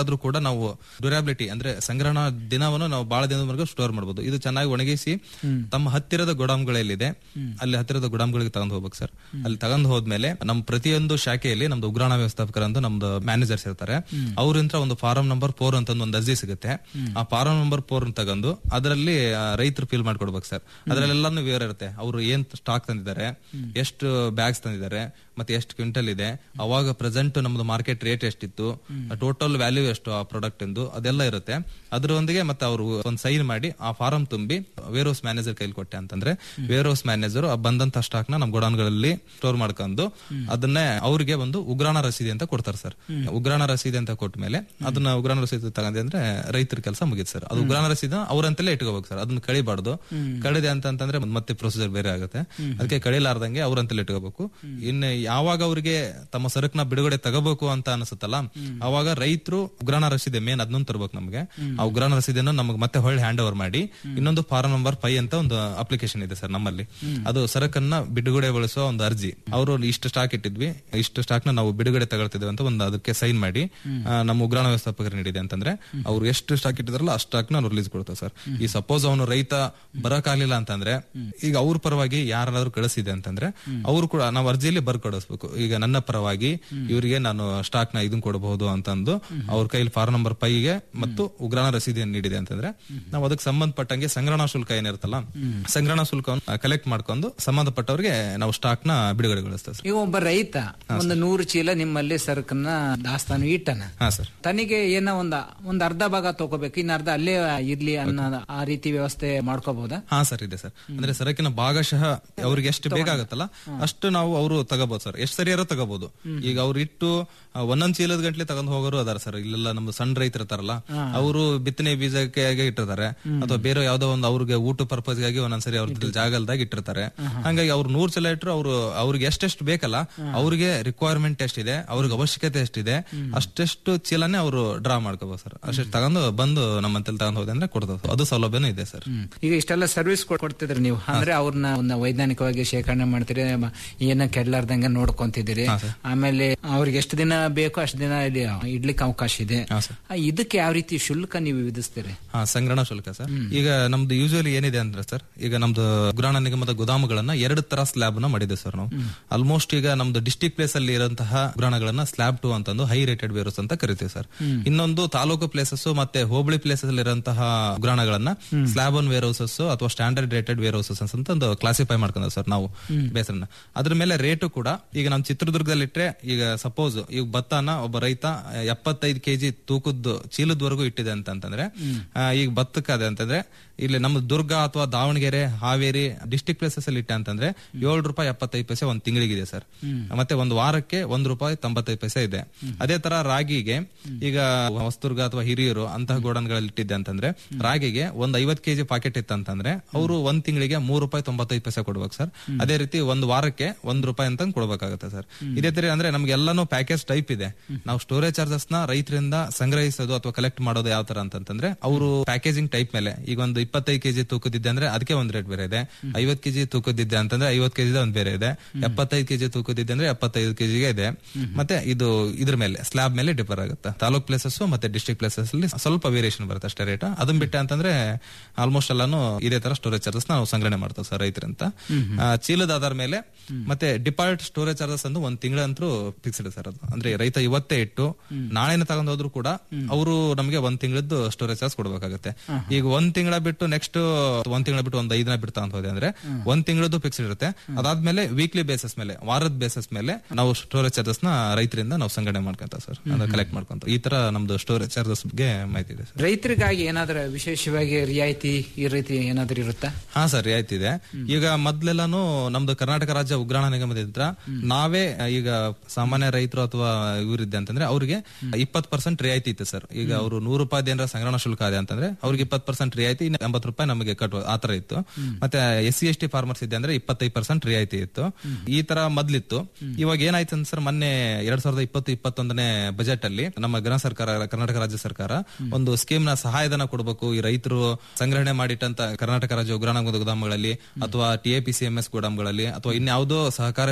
ಆದ್ರೂ ಕೂಡ ನಾವು ಡ್ಯೂರಾಬಿಲಿಟಿ ಅಂದ್ರೆ ಸಂಗ್ರಹಣಾ ದಿನವನ್ನು ನಾವು ಬಹಳ ದಿನದವರೆಗೂ ಸ್ಟೋರ್ ಮಾಡಬಹುದು ಇದು ಚೆನ್ನಾಗಿ ಒಣಗಿಸಿ ತಮ್ಮ ಹತ್ತಿರದ ಗೋಡಾಮ್ಗಳಲ್ಲಿದೆ ಅಲ್ಲಿ ಹತ್ತಿರದ ಗೋಡಾಮ್ಗಳಿಗೆ ತಗೊಂಡು ಹೋಗ್ಬೇಕು ಸರ್ ಅಲ್ಲಿ ತಗೊಂಡು ಹೋದ್ಮೇಲೆ ನಮ್ಮ ಪ್ರತಿಯೊಂದು ಶಾಖೆಯಲ್ಲಿ ನಮ್ದು ಉಗ್ರಾಣ ವ್ಯವಸ್ಥಾಪಕರಂದು ನಮ್ದು ಮ್ಯಾನೇಜರ್ಸ್ ಇರ್ತಾರೆ ಅವ್ರಿಂದ ಒಂದು ಫಾರಂ ನಂಬರ್ ಫೋರ್ ಅಂತ ಒಂದು ಅರ್ಜಿ ಸಿಗುತ್ತೆ ಆ ಫಾರಂ ನಂಬರ್ ಫೋರ್ ತಗೊಂಡು ಅದರಲ್ಲಿ ರೈತರು ಫಿಲ್ ಮಾಡ್ಕೊಡ್ಬೇಕು ಸರ್ ಅದ್ರಲ್ಲೆಲ್ಲಾನು ವಿವರ ಇರುತ್ತೆ ಅವರು ಏನ್ ಸ್ಟಾಕ್ ತಂದಿದ್ದಾರೆ ಎಷ್ಟು ಬ್ಯಾಗ್ಸ್ ತಂದಿದ್ದಾರೆ ಮತ್ತೆ ಎಷ್ಟು ಕ್ವಿಂಟಲ್ ಇದೆ ಅವಾಗ ಪ್ರೆಸೆಂಟ್ ನಮ್ದು ಮಾರ್ಕೆಟ್ ರೇಟ್ ಎಷ್ಟಿತ್ತು ಟೋಟಲ್ ವ್ಯಾಲ್ಯೂ ಎಷ್ಟು ಆ ಪ್ರಾಡಕ್ಟ್ ಎಂದು ಅದೆಲ್ಲ ಇರುತ್ತೆ ಅದರೊಂದಿಗೆ ಮತ್ತೆ ಅವರು ಒಂದು ಸೈನ್ ಮಾಡಿ ಆ ಫಾರಂ ತುಂಬಿ ವೇರ್ ಹೌಸ್ ಮ್ಯಾನೇಜರ್ ಕೈಲಿ ಕೊಟ್ಟೆ ಅಂತಂದ್ರೆ ವೇರ್ ಹೌಸ್ ಮ್ಯಾನೇಜರ್ ಬಂದಂತ ಸ್ಟಾಕ್ ನ ನಮ್ ಗೋಡಾನ್ಗಳಲ್ಲಿ ಸ್ಟೋರ್ ಮಾಡ್ಕೊಂಡು ಅದನ್ನೇ ಅವ್ರಿಗೆ ಒಂದು ಉಗ್ರಾಣ ರಸೀದಿ ಅಂತ ಕೊಡ್ತಾರೆ ಸರ್ ಉಗ್ರಾಣ ರಸೀದಿ ಅಂತ ಕೊಟ್ಟ ಮೇಲೆ ಅದನ್ನ ಉಗ್ರಾಣ ರಸೀದಿ ತಗೊಂಡೆ ಅಂದ್ರೆ ರೈತರ ಕೆಲಸ ಮುಗಿತು ಸರ್ ಅದು ಉಗ್ರಾಣ ರಸೀದಿ ಅವರಂತಲೇ ಇಟ್ಕೋಬೇಕು ಸರ್ ಅದನ್ನ ಕಳಿಬಾರ್ದು ಕಳಿದೆ ಅಂತ ಅಂತಂದ್ರೆ ಮತ್ತೆ ಪ್ರೊಸೀಜರ್ ಬೇರೆ ಆಗುತ್ತೆ ಅದಕ್ಕೆ ಕಳಿಲಾರ್ದಂಗೆ ಅವ್ರಂತಲೇ ಇಟ್ಕೋಬೇಕು ಇನ್ನು ಯಾವಾಗ ಅವ್ರಿಗೆ ತಮ್ಮ ಸರಕನ್ನ ಬಿಡುಗಡೆ ತಗೋಬೇಕು ಅಂತ ಅನ್ಸುತ್ತಲ್ಲ ಅವಾಗ ರೈತರು ಉಗ್ರಾಣ ರಸೀದಿ ಮೇನ್ ಅದನ್ನೊಂದು ತರ್ಬೇಕು ನಮಗೆ ಆ ಉಗ್ರಾಣ ರಸೀದಿಯನ್ನು ನಮಗೆ ಮತ್ತೆ ಹೊಳ್ಳಿ ಹ್ಯಾಂಡ್ ಓವರ್ ಮಾಡಿ ಇನ್ನೊಂದು ಫಾರಂ ನಂಬರ್ ಫೈವ್ ಅಂತ ಒಂದು ಅಪ್ಲಿಕೇಶನ್ ಇದೆ ಸರ್ ನಮ್ಮಲ್ಲಿ ಅದು ಸರಕನ್ನ ಬಿಡುಗಡೆಗೊಳಿಸುವ ಒಂದು ಅರ್ಜಿ ಅವರು ಇಷ್ಟು ಸ್ಟಾಕ್ ಇಟ್ಟಿದ್ವಿ ಇಷ್ಟು ಸ್ಟಾಕ್ ನ ನಾವು ಬಿಡುಗಡೆ ತಗೊಳ್ತಿದ್ವಿ ಅಂತ ಒಂದು ಅದಕ್ಕೆ ಸೈನ್ ಮಾಡಿ ಆ, ನಮ್ಮ ಉಗ್ರಾಣ ವ್ಯವಸ್ಥಾಪಕರು ನೀಡಿದೆ ಅಂತಂದ್ರೆ ಅವ್ರು ಎಷ್ಟು ಸ್ಟಾಕ್ ಇಟ್ಟಿದಾರಲ್ಲ ಅಷ್ಟು ಸ್ಟಾಕ್ ನ ರಿಲೀಸ್ ಕೊಡ್ತಾರೆ ಸರ್ ಈ ಸಪೋಸ್ ಅವನು ರೈತ ಬರಕಾಲಿಲ್ಲ ಅಂತಂದ್ರೆ ಈಗ ಅವ್ರ ಪರವಾಗಿ ಯಾರಾದ್ರೂ ಕಳಿಸಿದೆ ಅಂತಂದ್ರೆ ಅವರು ಕೂಡ ನಾವು ಅರ್ಜಿಯಲ್ಲಿ ಬರ್ಕೊಡಿಸ್ಬೇಕು ಈಗ ನನ್ನ ಪರವಾಗಿ ಇವರಿಗೆ ನಾನು ಸ್ಟಾಕ್ ನ ಇದನ್ ಕೊಡಬಹುದು ಅಂತಂದು ಅವ್ರ ಕೈಲಿ ಫಾರ್ಮ್ ನಂಬರ್ ಫೈವ್ಗೆ ಮತ್ತು ಉಗ್ರಾಣ ರಸೀದಿಯನ್ನು ನೀಡಿದೆ ಅಂತಂದ್ರೆ ನಾವು ಅದಕ್ಕೆ ಸಂಬಂಧಪಟ್ಟಂಗೆ ಸಂಗ್ರಹಣಾ ಶುಲ್ಕ ಏನಿರುತ್ತಲ್ಲ ಸಂಗ್ರಹಣಾ ಶುಲ್ಕವನ್ನು ಕಲೆಕ್ಟ್ ಮಾಡ್ಕೊಂಡು ಸಂಬಂಧಪಟ್ಟವ್ರಿಗೆ ನಾವು ಸ್ಟಾಕ್ ನ ಬಿಡುಗಡೆಗೊಳಿಸ್ತೇವೆ ಸರ್ ಈಗ ಒಬ್ಬ ರೈತ ಒಂದು ನೂರು ಚೀಲ ನಿಮ್ಮಲ್ಲಿ ಸರಕನ್ನ ದಾಸ್ತಾನು ಇಟ್ಟನ ಹಾ ಸರ್ ತನಿಗೆ ಏನೋ ಒಂದ ಒಂದ್ ಅರ್ಧ ಭಾಗ ತಗೋಬೇಕು ಇನ್ನ ಅರ್ಧ ಅಲ್ಲೇ ಇರ್ಲಿ ಅನ್ನೋ ಆ ರೀತಿ ವ್ಯವಸ್ಥೆ ಮಾಡ್ಕೋಬಹುದಾ ಹಾ ಸರ್ ಇದೆ ಸರ್ ಅಂದ್ರೆ ಸರಕಿನ ಭಾಗಶಃ ಅವ್ರಿಗೆ ಎಷ್ಟು ಬೇಕಾಗತ್ತಲ್ಲ ಅಷ್ಟು ನಾವು ಅವರು ತಗೋಬಹುದು ಸರ್ ಎಷ್ಟು ಸರಿಯಾರೋ ತಗೋಬಹುದು ಈಗ ಅವ್ರು ಇಟ್ಟು ಆ, ಒಂದೊಂದ್ ಚೀಲದ ಗಂಟ್ಲೆ ತಗೊಂಡ್ ಹೋಗೋರು ಅದಾರ ಸರ್ ಇಲ್ಲೆಲ್ಲ ನಮ್ದು ಸಣ್ಣ ರೈತರು ಇರ್ತಾರಲ್ಲ ಅವರು ಬಿತ್ತನೆ ಬೀಜಕ್ಕೆ ಇಟ್ಟಿರ್ತಾರೆ ಅಥವಾ ಬೇರೆ ಯಾವ್ದೋ ಒಂದು ಅವ್ರಿಗೆ ಊಟ ಪರ್ಪಸ್ ಗಾಗಿ ಒಂದೊಂದ್ಸರಿ ಅವ್ರ ಜಾಗಲ್ದಾಗ ಇಟ್ಟಿರ್ತಾರೆ ಹಂಗಾಗಿ ಅವ್ರು ನೂರ್ ಚೀಲ ಇಟ್ಟರು ಅವ್ರು ಅವ್ರಿಗೆ ಎಷ್ಟೆಷ್ಟು ಬೇಕಲ್ಲ ಅವ್ರಿಗೆ ರಿಕ್ವೈರ್ಮೆಂಟ್ ಎಷ್ಟಿದೆ ಅವ್ರಿಗೆ ಅವಶ್ಯಕತೆ ಎಷ್ಟಿದೆ ಅಷ್ಟೆಷ್ಟು ಚೀಲನೇ ಅವರು ಡ್ರಾ ಮಾಡ್ಕೋಬಹುದು ಸರ್ ಅಷ್ಟು ತಗೊಂಡು ಬಂದು ನಮ್ಮಂತಲ್ಲಿ ತಗೊಂಡ್ ಹೋದೆ ಅಂದ್ರೆ ಕೊಡ್ತಾರೆ ಅದು ಸೌಲಭ್ಯನೂ ಇದೆ ಸರ್ ಈಗ ಇಷ್ಟೆಲ್ಲ ಸರ್ವಿಸ್ ಕೊಡ್ತಿದ್ರಿ ನೀವು ಅಂದ್ರೆ ಅವ್ರನ್ನ ಒಂದು ವೈಜ್ಞಾನಿಕವಾಗಿ ಶೇಖರಣೆ ಮಾಡ್ತೀರಿ ಮ- ಏನ ಕೆಡ್ಲಾರ್ದಂಗೆ ನೋಡ್ಕೊಂತಿದ್ದೀರಿ ಆಮೇಲೆ ಅವ್ರಿಗೆ ಎಷ್ಟು ದಿನ ಬೇಕೋ ಅಷ್ಟು ದಿನ ಇಲ್ಲಿ ಇಡ್ಲಿಕ್ಕೆ ಅವಕಾಶ ಇದೆ ಆ, ಇದಕ್ಕೆ ಯಾವ ರೀತಿ ಶುಲ್ಕ ನೀವು ವಿಧಿಸ್ತೀರಿ ಹಾ ಸಂಗ್ರಹಣ ಶುಲ್ಕ ಸರ್ ಈಗ ನಮ್ದು ಯೂಶುವಲಿ ಏನಿದೆ ಅಂದ್ರೆ ಸರ್ ಈಗ ನಮ್ದು ಗುರಾಣ ನಿಗಮದ ಗೋದಾಮುಗಳನ್ನ ಎರಡು ತರ ಸ್ಲ್ಯಾಬ್ ನ ಮಾಡಿದೆ ಸರ್ ನಾವು ಆಲ್ಮೋಸ್ಟ್ ಈಗ ನಮ್ದು ಡಿಸ್ಟಿಕ್ ಪ್ಲೇಸ್ ಅಲ್ಲಿ ಇರುವಂತಹ ಗುರಾಣಗಳನ್ನ ಸ್ಲ್ಯಾಬ್ ಟು ಅಂತಂದು ಹೈ ರೇಟೆಡ್ ವೇರೋಸ್ ಅಂತ ಕರಿತೀವಿ ಸರ್ ಇನ್ನೊಂದು ತಾಲೂಕು ಪ್ಲೇಸಸ್ ಮತ್ತೆ ಹೋಬಳಿ ಪ್ಲೇಸಸ್ ಅಲ್ಲಿ ಇರುವಂತಹ ಗುರಾಣಗಳನ್ನ ಸ್ಲ್ಯಾಬ್ ಒನ್ ವೇರ್ ಹೌಸಸ್ ಅಥವಾ ಸ್ಟ್ಯಾಂಡರ್ಡ್ ರೇಟೆಡ್ ವೇರ್ ಹೌಸಸ್ ಅಂತ ಒಂದು ಕ್ಲಾಸಿಫೈ ಮಾಡ್ಕೊಂಡ ಸರ್ ನಾವು ಬೇಸರನ್ನ ಅದ್ರ ಮೇಲೆ ರೇಟು ಕೂಡ ಈಗ ನಮ್ ಚಿತ್ರದುರ್ಗದಲ್ಲಿ ಇಟ್ರೆ ಈಗ ಸಪೋಸ್ ಈಗ ಭತ್ತನ ಒಬ್ಬ ರೈತ ಎಪ್ಪತ್ತೈದು ಕೆಜಿ ತೂಕದ ಚೀಲದವರೆಗೂ ಇಟ್ಟಿದೆ ಅಂತಂದ್ರೆ ಆ, ಈಗ ಭತ್ತಕ್ಕೆ ಅದೇ ಅಂತಂದ್ರೆ ಇಲ್ಲಿ ನಮ್ಮ ದುರ್ಗ ಅಥವಾ ದಾವಣಗೆರೆ ಹಾವೇರಿ ಡಿಸ್ಟಿಕ್ ಪ್ಲೇಸಸ್ ಅಲ್ಲಿ ಇಟ್ಟೆ ಅಂತಂದ್ರೆ ಏಳು ರೂಪಾಯಿ ಎಪ್ಪತ್ತೈದು ಪೈಸೆ ಒಂದ್ ತಿಂಗಳಿಗಿದೆ ಸರ್ ಮತ್ತೆ ಒಂದು ವಾರಕ್ಕೆ ಒಂದ್ ರೂಪಾಯಿ ತೊಂಬತ್ತೈದು ಪೈಸೆ ಇದೆ ಅದೇ ತರ ರಾಗಿಗೆ ಈಗ ಹೊಸದುರ್ಗ ಅಥವಾ ಹಿರಿಯರು ಅಂತಹ ಗೋಡನ್ಗಳಲ್ಲಿ ಇಟ್ಟಿದ್ದೆ ಅಂತಂದ್ರೆ ರಾಗಿಗೆ ಒಂದ್ ಐವತ್ ಕೆಜಿ ಪಾಕೆಟ್ ಇತ್ತಂತಂದ್ರೆ ಅವರು ಒಂದ್ ತಿಂಗಳಿಗೆ ಮೂರು ರೂಪಾಯಿ ತೊಂಬತ್ತೈದು ಪೈಸೆ ಕೊಡ್ಬೇಕು ಸರ್ ಅದೇ ರೀತಿ ಒಂದು ವಾರಕ್ಕೆ ಒಂದ್ ರೂಪಾಯಿ ಅಂತ ಕೊಡ್ಬೇಕಾಗುತ್ತೆ ಸರ್ ಇದೇ ತರ ಅಂದ್ರೆ ನಮ್ಗೆ ಎಲ್ಲಾನು ಪ್ಯಾಕೇಜ್ ಟೈಪ್ ಇದೆ ನಾವು ಸ್ಟೋರೇಜ್ ಚಾರ್ಜಸ್ ನ ರೈತರಿಂದ ಸಂಗ್ರಹಿಸೋದು ಅಥವಾ ಕಲೆಕ್ಟ್ ಮಾಡೋದು ಯಾವ ತರ ಅಂತಂದ್ರೆ ಅವರು ಪ್ಯಾಕೇಜಿಂಗ್ ಟೈಪ್ ಮೇಲೆ ಈಗ ಒಂದು ಇಪ್ಪತ್ತೈದು ಕೆಜಿ ತೂಕದಿದ್ದೆ ಅಂದ್ರೆ ಅದಕ್ಕೆ ಒಂದ್ ರೇಟ್ ಬೇರೆ ಇದೆ ಐವತ್ ಕೆಜಿ ತೂಕದಿದ್ದೆ ಅಂತಂದ್ರೆ ಐವತ್ ಕೆಜಿ ಒಂದ್ ಬೇರೆ ಇದೆ ಎಪ್ಪತ್ತೈದು ಕೆಜಿ ತೂಕದಿದ್ದೆ ಅಂದ್ರೆ ಎಪ್ಪತ್ತೈದು ಕೆಜಿಗೆ ಇದೆ ಮತ್ತೆ ಇದು ಇದ್ರ ಮೇಲೆ ಸ್ಲಾಬ್ ಮೇಲೆ ಡಿಫರ್ ಆಗುತ್ತೆ ತಾಲೂಕ್ ಪ್ಲೇಸಸ್ ಮತ್ತೆ ಡಿಸ್ಟ್ರಿಕ್ಟ್ ಪ್ಲೇಸಸ್ ಅಲ್ಲಿ ಸ್ವಲ್ಪ ವೇರಿಯೇಷನ್ ಬರುತ್ತೆ ಅಷ್ಟೇ ರೇಟ್ ಅದನ್ನ ಬಿಟ್ಟೆ ಅಂತಂದ್ರೆ ಆಲ್ಮೋಸ್ಟ್ ಎಲ್ಲಾನು ಇದೇ ತರ ಸ್ಟೋರೇಜ್ ಚಾರ್ಜಸ್ ನಾವು ಸಂಗ್ರಹಣೆ ಮಾಡ್ತೇವೆ ಸರ್ ರೈತರಂತ ಆ, ಚೀಲದ ಆಧಾರ ಮೇಲೆ ಮತ್ತೆ ಡಿಪಾರ್ಟ್ ಸ್ಟೋರೇಜ್ ಚಾರ್ಜಸ್ ಅಂದು ಒಂದ್ ತಿಂಗಳಂತೂ ಫಿಕ್ಸ್ಡ್ ಸರ್ ಅದು ಅಂದ್ರೆ ರೈತ ಇವತ್ತೇ ಇಟ್ಟು ನಾಳೆನ ತಗೊಂಡ್ ಹೋದ್ರು ಕೂಡ ಅವರು ನಮಗೆ ಒಂದ್ ತಿಂಗಳದ್ದು ಸ್ಟೋರೇಜ್ ಚಾರ್ಜ್ ಕೊಡ್ಬೇಕಾಗುತ್ತೆ ಈಗ ಒಂದ್ ತಿಂಗಳ ಬಿಟ್ಟು ನೆಕ್ಸ್ಟ್ ಒಂದ್ ತಿಂಗಳ ಬಿಟ್ಟು ಒಂದ್ ಐದ್ ದಿನ ಬಿಟ್ಟು ತಗೊಂಡ್ ಹೋದೆ ಅಂದ್ರೆ ಒಂದ್ ತಿಂಗಳದ್ದು ಫಿಕ್ಸ್ಡ್ ಇರುತ್ತೆ ಅದಾದ್ಮೇಲೆ ವೀಕ್ಲಿ ಬೇಸಿಸ್ ಮೇಲೆ ವಾರದ ಬೇಸಿಸ್ ಮೇಲೆ ನಾವು ಸ್ಟೋರೇಜ್ ಚಾರ್ಜಸ್ ನ ರೈತರಿಂದ ನಾವು ಸಂಗ್ರಹಣೆ ಮಾಡ್ಕೊಂತ ಸರ್ ಕಲೆಕ್ಟ್ ಮಾಡ್ಕೊಂತ ಈ ತರ ನಮ್ದು ಸ್ಟೋರೇಜ್ ಚಾರ್ಜಸ್ ಬಗ್ಗೆ ಮಾಹಿತಿ ಇದೆ ಸರ್ ರೈತರಿಗಾಗಿ ಏನಾದ್ರೂ ವಿಶೇಷವಾಗಿ ರಿಯಾಯಿತಿ ಈ ರೀತಿ ಏನಾದ್ರೂ ಇರುತ್ತಾ ಹಾ ಸರ್ ರಿಯಾಯ್ತಿ ಇದೆ ಈಗ ಮೊದ್ಲೆಲ್ಲಾನು ನಮ್ದು ಕರ್ನಾಟಕ ರಾಜ್ಯ ಉಗ್ರಾಣ ನಿಗಮದಿಂದ ನಾವೇ ಈಗ ಸಾಮಾನ್ಯ ರೈತರು ಅಥವಾ ಇವರಿದ್ದೆ ಅಂತಂದ್ರೆ ಅವ್ರಿಗೆ ಇಪ್ಪತ್ ಪರ್ಸೆಂಟ್ ರಿಯಾಯಿತಿ ಇತ್ತು ಸರ್ ಈಗ ಅವರು ನೂರು ರೂಪಾಯಿ ಏನಾರ ಸಂಗ್ರಹಣ ಶುಲ್ಕ ಇದೆ ಅಂತಂದ್ರೆ ಅವ್ರಿಗೆ ಇಪ್ಪತ್ ಪರ್ಸೆಂಟ್ ರಿಯಾಯಿತಿ ಇನ್ನು ಎಂಬತ್ತು ರೂಪಾಯಿ ನಮಗೆ ಕಟ್ಟುವ ಆತರ ಇತ್ತು ಮತ್ತೆ S C S T farmers ಇದೆ ಅಂದ್ರೆ ಇಪ್ಪತ್ತೈದು ಪರ್ಸೆಂಟ್ ರಿಯಾಯಿತಿ ಇತ್ತು ಈ ತರ ಮೊದ್ಲಿತ್ತು ಇವಾಗ ಏನಾಯ್ತು ಅಂತ ಸರ್ ಮೊನ್ನೆ ಎರಡ್ ಸಾವಿರದ ಇಪ್ಪತ್ತು ಇಪ್ಪತ್ತೊಂದನೇ ಬಜೆಟ್ ಅಲ್ಲಿ ನಮ್ಮ ಗೃಹ ಸರ್ಕಾರ ಕರ್ನಾಟಕ ರಾಜ್ಯ ಸರ್ಕಾರ ಒಂದು ಸ್ಕೀಮ್ ನ ಸಹಾಯಧನ ಕೊಡಬೇಕು ಈ ರೈತರು ಸಂಗ್ರಹಣೆ ಮಾಡಿಟ್ಟಂತ ಕರ್ನಾಟಕ ರಾಜ್ಯ ಉಗ್ರಾಣ ಗೋದಾಮುಗಳಲ್ಲಿ ಅಥವಾ ಟಿಎಪಿಸಿಎಂಎಸ್ ಗೋದಾಮುಗಳಲ್ಲಿ ಅಥವಾ ಇನ್ಯಾವುದೋ ಸಹಕಾರ ಸಂಸ್ಥೆ ಗೋದಾಮುಗಳಲ್ಲಿ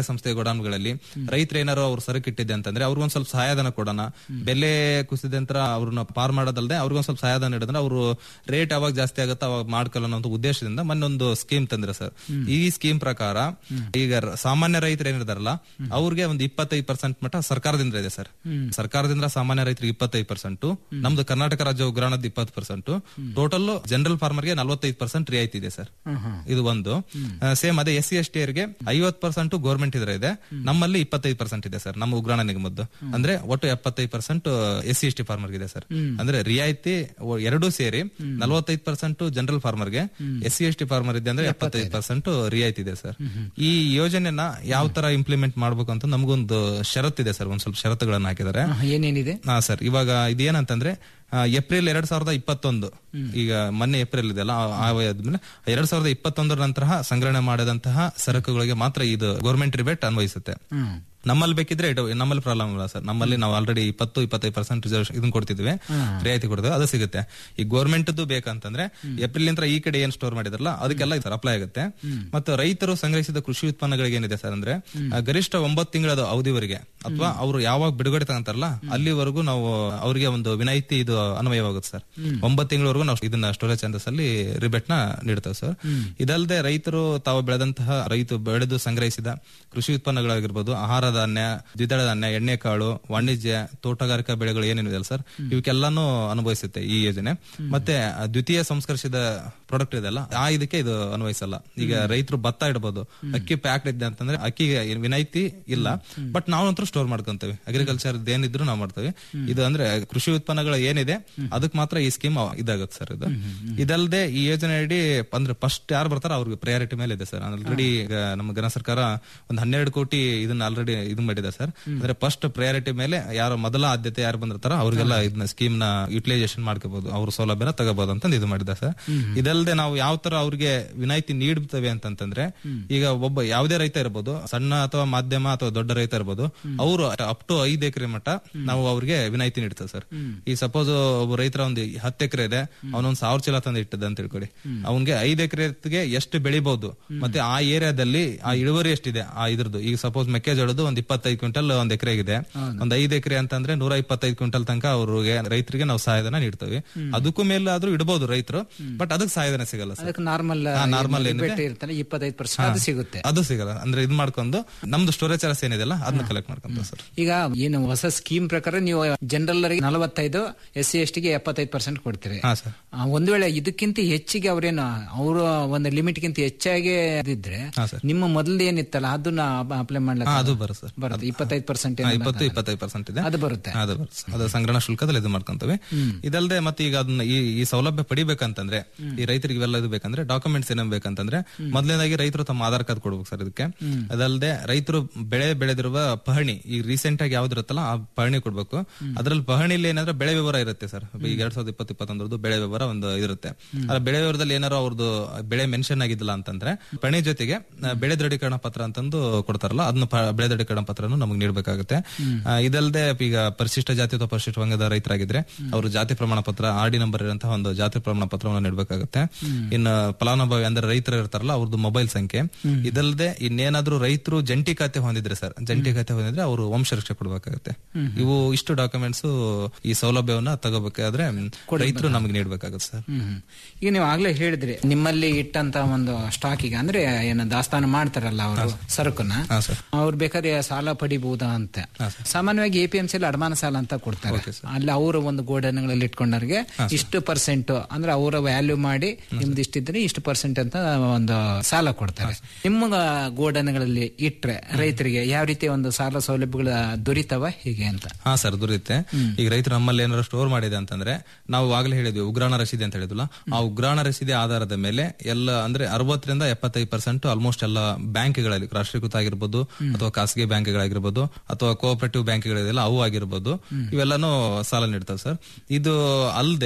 ಗೋಡಾನ್ಗಳಲ್ಲಿ ರೈತರು ಏನಾರು ಅವ್ರು ಸರಕಿಟ್ಟಿದೆ ಅಂತಂದ್ರೆ ಅವ್ರಿಗೊಂದ್ ಸ್ವಲ್ಪ ಸಹಾಯಧನ ಕೊಡೋಣ ಬೆಲೆ ಕುಸಿದ ನಂತರ ಅವ್ರನ್ನ ಪಾರ್ ಮಾಡೋದಲ್ಲದೆ ಅವ್ರಿಗೊಂದ್ ಸ್ವಲ್ಪ ಸಹಾಯಧನ ನೀಡಿದ್ರೆ ಅವರು ರೇಟ್ ಯಾವಾಗ ಜಾಸ್ತಿ ಆಗುತ್ತೋ ಅವಾಗ ಮಾಡ್ಕೊಳ್ಳೋ ಅನ್ನೋ ಉದ್ದೇಶದಿಂದ ಮೊನ್ನೊಂದು ಸ್ಕೀಮ್ ತಂದ್ರೆ ಸರ್ ಈ ಸ್ಕೀಮ್ ಪ್ರಕಾರ ಈಗ ರ- ಸಾಮಾನ್ಯ ರೈತರು ಏನಿದಾರಲ್ಲ ಅವ್ರಿಗೆ ಒಂದು ಇಪ್ಪತ್ತೈದು ಪರ್ಸೆಂಟ್ ಮಟ್ಟ ಸರ್ಕಾರದಿಂದ ಇದೆ ಸರ್ ಸರ್ಕಾರದಿಂದ ಸಾಮಾನ್ಯ ರೈತರಿಗೆ ಇಪ್ಪತ್ತೈದು ಪರ್ಸೆಂಟ್ ನಮ್ದು ಕರ್ನಾಟಕ ರಾಜ್ಯ ಉಗ್ರಾಣದ ಇಪ್ಪತ್ತು ಪರ್ಸೆಂಟ್ ಟೋಟಲ್ ಜನರಲ್ ಫಾರ್ಮರ್ಗೆ ನಲವತ್ತೈದು ಪರ್ಸೆಂಟ್ ರಿಯಾಯಿತಿ ಇದೆ ಸರ್ ಇದು ಒಂದು ಸೇಮ್ ಅದೇ ಎಸ್ ಸಿ ಎಸ್ ಟಿ ಅವರಿಗೆ ಐವತ್ ಪರ್ಸೆಂಟ್ ಗೌರ್ಮೆಂಟ್ ಇದ್ರೆ ಇದೆ ನಮ್ಮಲ್ಲಿ ಇಪ್ಪತ್ತೈದು ಪರ್ಸೆಂಟ್ ಇದೆ ಸರ್ ನಮ್ಮ ಉಗ್ರಾಣ ನಿಗಮದ್ದು ಅಂದ್ರೆ ಒಟ್ಟು ಎಪ್ಪತ್ತೈದು percent S C S T farmer ಇದೆ ಸರ್ ಅಂದ್ರೆ ರಿಯಾಯಿತಿ ಒ- ಎರಡೂ ಸೇರಿ ನಲವತ್ತೈದು ಪರ್ಸೆಂಟ್ ಜನರಲ್ ಫಾರ್ಮರ್ಗೆ S C S T farmer ಇದೆ ಅಂದ್ರೆ ಎಪ್ಪತ್ತೈದು ಪರ್ಸೆಂಟ್ ರಿಯಾಯಿತಿ ಇದೆ ಸರ್ ಈ ಯೋಜನೆನ ಯಾವ ತರ ಇಂಪ್ಲಿಮೆಂಟ್ ಮಾಡ್ಬೇಕು ಅಂತ ನಮಗೊಂದು ಷರತ್ತಿದೆ ಸರ್ ಒಂದ್ ಸ್ವಲ್ಪ ಷರತ್ತುಗಳನ್ನ ಹಾಕಿದ್ದಾರೆ ಏನೇನಿದೆ ಹಾ ಸರ್ ಇವಾಗ ಇದೇನಂತಂದ್ರೆ ಆ, ಏಪ್ರಿಲ್ ಎರಡ್ ಸಾವಿರದ ಇಪ್ಪತ್ತೊಂದು ಈಗ ಮೊನ್ನೆ ಏಪ್ರಿಲ್ ಇದೆಲ್ಲ ಆದ್ಮೇಲೆ ಎರಡ್ ಸಾವಿರದ ಇಪ್ಪತ್ತೊಂದರ ನಂತರ ಸಂಗ್ರಹಣೆ ಮಾಡಿದಂತಹ ಸರಕುಗಳಿಗೆ ಮಾತ್ರ ಇದು ಗೌರ್ಮೆಂಟ್ ರಿಬೇಟ್ ಅನ್ವಯಿಸುತ್ತೆ ನಮ್ಮಲ್ಲಿ ಬೇಕಿದ್ರೆ ಇದು- ನಮ್ಮಲ್ಲಿ ಪ್ರಾಬ್ಲಮ್ ಇಲ್ಲ ಸರ್ ನಮ್ಮಲ್ಲಿ ನಾವು ಆಲ್ರೆಡಿ ಇಪ್ಪತ್ತು ಇಪ್ಪತ್ತೈದು ಪರ್ಸೆಂಟ್ ರಿಸರ್ವ್ ಇದನ್ನ ಕೊಡ್ತಿದ್ವಿ ರಿಯಾಯಿತಿ ಕೊಡ್ತೀವಿ ಅದು ಸಿಗುತ್ತೆ ಈ ಗೌರ್ಮೆಂಟ್ ಬೇಕಂತಂದ್ರೆ ಏಪ್ರಿಲ್ ನಂತರ ಈ ಕಡೆ ಏನ್ ಸ್ಟೋರ್ ಮಾಡಿದ್ರಲ್ಲ ಅದಕ್ಕೆಲ್ಲ ಸರ್ ಅಪ್ಲೈ ಆಗುತ್ತೆ ಮತ್ತು ರೈತರು ಸಂಗ್ರಹಿಸಿದ ಕೃಷಿ ಉತ್ಪನ್ನಗಳಿಗೆ ಏನಿದೆ ಸರ್ ಅಂದ್ರೆ ಆ, ಗರಿಷ್ಠ ಒಂಬತ್ತು ತಿಂಗಳ ಅವಧಿವರೆಗೆ ಅಥವಾ ಅವರು ಯಾವಾಗ ಬಿಡುಗಡೆ ತಗೊಂತಾರಲ್ಲ ಅಲ್ಲಿವರೆಗೂ ನಾವು ಅವರಿಗೆ ಒಂದು ವಿನಾಯಿತಿ ಇದು ಅನ್ವಯವಾಗುತ್ತೆ ಸರ್ ಒಂಬತ್ತು ತಿಂಗಳವರೆಗೂ ನಾವು ಇದನ್ನ ಸ್ಟೋರೇಜ್ ಸೆಂಟರ್ಸ್ ಅಲ್ಲಿ ರಿಬೇಟ್ ನ ನೀಡ್ತೇವೆ ಸರ್ ಇದಲ್ಲದೆ ರೈತರು ತಾವು ಬೆಳೆದಂತಹ ರೈತ ಬೆಳೆದು ಸಂಗ್ರಹಿಸಿದ ಕೃಷಿ ಉತ್ಪನ್ನಗಳಾಗಿರ್ಬೋದು ಆಹಾರ ಧಾನ್ಯ ದ್ವಿದಳ ಧಾನ್ಯ ಎಣ್ಣೆಕಾಳು ವಾಣಿಜ್ಯ ತೋಟಗಾರಿಕಾ ಬೆಳೆಗಳು ಏನೇನಿದೆ ಸರ್ ಇವಕ್ಕೆಲ್ಲಾನು ಅನುಭವಿಸುತ್ತೆ ಈ ಯೋಜನೆ ಮತ್ತೆ ಆ ದ್ವಿತೀಯ ಸಂಸ್ಕರಿಸಿದ ಪ್ರಾಡಕ್ಟ್ ಇದೆಲ್ಲ ಆ ಇದಕ್ಕೆ ಇದು ಅನ್ವಯಿಸಲ್ಲ ಈಗ ರೈತರು ಭತ್ತ ಇಡಬಹುದು ಅಕ್ಕಿ ಪ್ಯಾಕ್ ಇದೆ ಅಂತಂದ್ರೆ ಅಕ್ಕಿಗೆ ಏನ್ ವಿನಾಯಿತಿ ಇಲ್ಲ ಬಟ್ ನಾವಂತೂ ಸ್ಟೋರ್ ಮಾಡ್ಕೊಂತೇವೆ ಅಗ್ರಿಕಲ್ಚರ್ ಏನಿದ್ರು ನಾವು ಮಾಡ್ತೇವೆ ಇದು ಅಂದ್ರೆ ಕೃಷಿ ಉತ್ಪನ್ನಗಳು ಏನಿದೆ ಅದಕ್ಕೆ ಮಾತ್ರ ಈ ಸ್ಕೀಮ್ ಇದಾಗುತ್ತೆ ಸರ್ ಇದು ಇದಲ್ಲದೆ ಈ ಯೋಜನೆ ಅಡಿ ಅಂದ್ರೆ ಫಸ್ಟ್ ಯಾರು ಬರ್ತಾರೋ ಅವ್ರಿಗೆ ಪ್ರಯಾರಿಟಿ ಮೇಲೆ ಇದೆ ಸರ್ ಆಲ್ರೆಡಿ ಈಗ ನಮ್ಮ ಘನ ಸರ್ಕಾರ ಒಂದು ಹನ್ನೆರಡು ಕೋಟಿ ಇದನ್ನ ಆಲ್ರೆಡಿ ಇದು ಮಾಡಿದೆ ಸರ್ ಅಂದ್ರೆ ಫಸ್ಟ್ ಪ್ರಯಾರಿಟಿ ಮೇಲೆ ಯಾರು ಮೊದಲ ಆದ್ಯತೆ ಯಾರು ಬಂದಿರ್ತಾರೋ ಅವ್ರಿಗೆಲ್ಲ ಇದನ್ನ ಸ್ಕೀಮ್ ನ ಯುಟಿಲೈಸೇಷನ್ ಮಾಡ್ಕೋಬಹುದು ಅವ್ರ ಸೌಲಭ್ಯನ ತಗೋಬಹುದು ಅಂತ ಇದು ಮಾಡಿದೆ ಸರ್ ಇದಲ್ಲದೆ ನಾವು ಯಾವ ತರ ಅವ್ರಿಗೆ ವಿನಾಯಿತಿ ನೀಡ್ತೇವೆ ಅಂತಂತಂದ್ರೆ ಈಗ ಒಬ್ಬ ಯಾವುದೇ ರೈತ ಇರ್ಬೋದು ಸಣ್ಣ ಅಥವಾ ಮಾಧ್ಯಮ ಅಥವಾ ದೊಡ್ಡ ರೈತ ಇರ್ಬೋದು ಅವರು ಅಪ್ ಟು ಐದು ಎಕರೆ ಮಟ್ಟ ನಾವು ಅವ್ರಿಗೆ ವಿನಾಯಿತಿ ನೀಡ್ತೇವೆ ಸರ್ ಈ ಸಪೋಸ್ ಒಬ್ಬ ರೈತರ ಒಂದು ಹತ್ತು ಎಕರೆ ಇದೆ ಅವನೊಂದ್ ಸಾವಿರ ಚೀಲ ತಂದು ಇಟ್ಟದ ಅಂತ ತಿಳ್ಕೊಳ್ಳಿ ಅವನ್ಗೆ ಐದು ಎಕರೆಗೆ ಎಷ್ಟು ಬೆಳಿಬಹುದು ಮತ್ತೆ ಆ ಏರಿಯಾದಲ್ಲಿ ಆ ಇಳುವರಿ ಎಷ್ಟಿದೆ ಆ ಇದ್ರದ್ದು ಈಗ ಸಪೋಸ್ ಮೆಕ್ಕೆಜೋಳದ್ದು ಒಂದ್ ಇಪ್ಪತ್ತೈದು ಕ್ವಿಂಟಲ್ ಒಂದ್ ಎಕರೆ ಇದೆ ಒಂದ್ ಐದು ಎಕರೆ ಅಂತಂದ್ರೆ ನೂರ ಇಪ್ಪತ್ತೈದು ಕ್ವಿಂಟಲ್ ತನಕ ಅವ್ರಿಗೆ ರೈತರಿಗೆ ನಾವು ಸಹಾಯಧನ ನೀಡ್ತೇವೆ ಅದಕ್ಕೂ ಮೇಲೆ ಆದ್ರೂ ಇಡಬಹುದು ರೈತರು ಬಟ್ ಅದಕ್ಕೆ ಸಹಾಯಧನ ಸಿಗಲ್ಲ ಸರ್ ಅದಕ್ಕೆ ನಾರ್ಮಲ್ ನಾರ್ಮಲ್ ಏನಿದೆ ಇರ್ತಾನೆ ಇಪ್ಪತ್ತೈದು ಪರ್ಸೆಂಟ್ ಅದು ಸಿಗುತ್ತೆ ಅದು ಸಿಗಲ್ಲ ಅಂದ್ರೆ ಇದು ಮಾಡ್ಕೊಂಡು ನಮ್ದು ಸ್ಟೋರೇಜ್ ಚಾರ್ಜ್ ಏನಿದೆಲ್ಲ ಅದನ್ನ ಕಲೆಕ್ಟ್ ಮಾಡ್ಕೊಂತ ಸರ್ ಈಗ ಏನು ಹೊಸ ಸ್ಕೀಮ್ ಪ್ರಕಾರ ನೀವು ಜನರಲ್ ನಲವತ್ತೈದು ಎಸ್ ಸಿ ಎಸ್ ಟಿಗೆ ಎಪ್ಪತ್ತೈದು ಪರ್ಸೆಂಟ್ ಕೊಡ್ತೀರಿ ಹಾ ಸರ್ ಆ, ಒಂದ್ ವೇಳೆ ಇದಕ್ಕಿಂತ ಹೆಚ್ಚಿಗೆ ಅವ್ರೇನು ಅವರು ಒಂದು ಲಿಮಿಟ್ ಗಿಂತ ಹೆಚ್ಚಾಗಿ ಇದ್ರೆ ಹಾ ಸರ್ ನಿಮ್ಮ ಮೊದಲು ಏನಿತ್ತಲ್ಲ ಅದನ್ನ ಅಪ್ಲೈ ಹಾ, ಮಾಡ್ಲಿಕ್ಕೆ ಅದು ಬರುತ್ತೆ ಸರ್ ಬರುತ್ತೆ ಇಪ್ಪತ್ತೈದು ಪರ್ಸೆಂಟ್ ಹಾ, ಇಪ್ಪತ್ತು ಇಪ್ಪತ್ತೈದು ಪರ್ಸೆಂಟ್ ಇದೆ ಅದು ಬರುತ್ತೆ ಅದು ಬರುತ್ತೆ ಸರ್. ಅದು ಸಂಗ್ರಹಣ ಶುಲ್ಕದಲ್ಲಿ ಇದು ಮಾಡ್ಕೊಂತೇವೆ ಇದಲ್ಲದೆ ಮತ್ತೆ ಈಗ ಅದನ್ನ ಈ ಈ ಸೌಲಭ್ಯ ಪಡಿಬೇಕಂತಂದ್ರೆ ಈ ರೈತರಿಗೆ ಇವೆಲ್ಲ ಇದು ಬೇಕಂದ್ರೆ ಡಾಕ್ಯುಮೆಂಟ್ಸ್ ಏನೇನ್ ಬೇಕಂತಂದ್ರೆ ಮೊದಲನೇದಾಗಿ ರೈತರು ತಮ್ಮ ಆಧಾರ್ ಕಾರ್ಡ್ ಕೊಡ್ಬೇಕು ಸರ್ ಇದಕ್ಕೆ ಅದಲ್ಲದೆ ರೈತರು ಬೆಳೆ ಬೆಳೆದಿರುವ ಪಹಣಿ ಈಗ ರೀಸೆಂಟ್ ಆಗಿ ಯಾವ್ದು ಇರುತ್ತಲ್ಲ ಆ ಪಹಣಿ ಕೊಡ್ಬೇಕು ಅದ್ರಲ್ಲಿ ಪಹಣಿಲಿ ಏನಂದ್ರೆ ಬೆಳೆ ವಿವರ ಇರುತ್ತೆ ಸರ್ ಈಗ ಎರಡ್ ಸಾವಿರದ ಇಪ್ಪತ್ತು ಇಪ್ಪತ್ತೊಂದರದ್ದು ಬೆಳೆ ವಿವರ ಒಂದು ಇರುತ್ತೆ ಆ ಬೆಳೆ ವಿವರದಲ್ಲಿ ಏನಾರು ಅವ್ರದ್ದು ಬೆಳೆ ಮೆನ್ಷನ್ ಆಗಿದ್ದಿಲ್ಲ ಅಂತಂದ್ರೆ ಪಹಣಿ ಜೊತೆಗೆ ಆ, ಬೆಳೆ ದೃಢೀಕರಣ ಪತ್ರ ಅಂತಂದು ಕೊಡ್ತಾರಲ್ಲ ಅದನ್ನ ಪ- ಬೆಳೆ ದೃಢೀಕರಣ ಪತ್ರನು ನಮಗೆ ನೀಡಬೇಕಾಗುತ್ತೆ ಇದಲ್ಲದೆ ಈಗ ಪರಿಶಿಷ್ಟ ಜಾತಿ ಅಥವಾ ಪರಿಶಿಷ್ಟ ವರ್ಗದ ರೈತರಾಗಿದ್ರೆ ಅವರು ಜಾತಿ ಪ್ರಮಾಣ ಪತ್ರ ಆರ್ ಡಿ ನಂಬರ್ ಇರುವಂತಹ ಒಂದು ಜಾತಿ ಪ್ರಮಾಣ ಪತ್ರವನ್ನು ನೀಡಬೇಕಾಗುತ್ತೆ ಇನ್ನು ಫಲಾನುಭವಿ ಅಂದ್ರೆ ರೈತರು ಇರ್ತಾರಲ್ಲ ಅವ್ರದ್ದು ಮೊಬೈಲ್ ಸಂಖ್ಯೆ ಇದಲ್ಲದೆ ಇನ್ನೇನಾದ್ರೂ ರೈತರು ಜಂಟಿ ಖಾತೆ ಹೊಂದಿದ್ರೆ ಸರ್ ಜಂಟಿ ಖಾತೆ ಹೊಂದಿದ್ರೆ ಅವರು ವಂಶರಕ್ಷೆ ಕೊಡಬೇಕಾಗುತ್ತೆ ಇವು ಇಷ್ಟು ಡಾಕ್ಯುಮೆಂಟ್ಸ್ ಈ ಸೌಲಭ್ಯವನ್ನ ತಗೋಬೇಕಾದ್ರೆ ರೈತರು ನಮಗೆ ನೀಡಬೇಕಾಗುತ್ತೆ ಸರ್ ಹ್ಮ್. ಈಗ ನೀವು ಆಗ್ಲೇ ಹೇಳಿದ್ರಿ ನಿಮ್ಮಲ್ಲಿ ಇಟ್ಟಂತ ಒಂದು ಸ್ಟಾಕಿಗೆ ಅಂದ್ರೆ ಏನು ದಾಸ್ತಾನು ಮಾಡ್ತಾರಲ್ಲ ಅವರು ಸರಕನ್ನ ಹಾ ಸರ್ ಅವ್ರು ಬೇಕಾದ್ರೆ ಸಾಲ ಪಡಿಬಹುದಾ ಅಂತ ಸಾಮಾನ್ಯವಾಗಿ ಎ ಪಿ ಎಂ ಸಿ ಅಡಮಾನ ಸಾಲ ಅಂತ ಕೊಡ್ತಾರೆ ಅಲ್ಲಿ ಅವರ ಒಂದು ಗೋಡನ್ಗಳಲ್ಲಿ ಇಟ್ಕೊಂಡವ್ರಿಗೆ ಇಷ್ಟು ಪರ್ಸೆಂಟ್ ಅಂದ್ರೆ ಅವರ ವ್ಯಾಲ್ಯೂ ಮಾಡಿ ನಿಮ್ದು ಇಷ್ಟಿದ್ರೆ ಇಷ್ಟು ಪರ್ಸೆಂಟ್ ಅಂತ ಒಂದು ಸಾಲ ಕೊಡ್ತಾರೆ ನಿಮ್ಮ ಗೋಡನ್ಗಳಲ್ಲಿ ಇಟ್ರೆ ರೈತರಿಗೆ ಯಾವ ರೀತಿ ಒಂದು ಸಾಲ ಸೌಲಭ್ಯಗಳು ದೊರೀತವ ಹೀಗೆ ಅಂತ ಹಾ ಸರ್ ದೊರೆಯುತ್ತೆ ಈಗ ರೈತರು ನಮ್ಮಲ್ಲಿ ಏನಾದ್ರು ಸ್ಟೋರ್ ಮಾಡಿದೆ ಅಂತಂದ್ರೆ ನಾವು ಆಗ್ಲೇ ಹೇಳಿದ್ವಿ ಉಗ್ರಾಣ ರಸೀದಿ ಅಂತ ಹೇಳಿದ್ವಲ್ಲ ಆ ಉಗ್ರಾಣ ರಸೀದಿ ಆಧಾರದ ಮೇಲೆ ಎಲ್ಲ ಅಂದ್ರೆ ಅರವತ್ತರಿಂದ ಎಪ್ಪತ್ತೈದು ಪರ್ಸೆಂಟ್ ಆಲ್ಮೋಸ್ಟ್ ಎಲ್ಲ ಬ್ಯಾಂಕ್ಗಳಲ್ಲಿ ರಾಷ್ಟ್ರೀಕೃತ ಆಗಿರ್ಬೋದು ಅಥವಾ ಖಾಸಗಿ ಬ್ಯಾಂಕ್ಗಳಾಗಿರ್ಬೋದು ಅಥವಾ ಕೋಆಪರೇಟಿವ್ ಬ್ಯಾಂಕ್ಗಳಿದೆಯಲ್ಲ ಅವು ಆಗಿರ್ಬೋದು ಇವೆಲ್ಲಾನು ಸಾಲ ನೀಡ್ತಾವೆ ಸರ್ ಇದು ಅಲ್ಲದೆ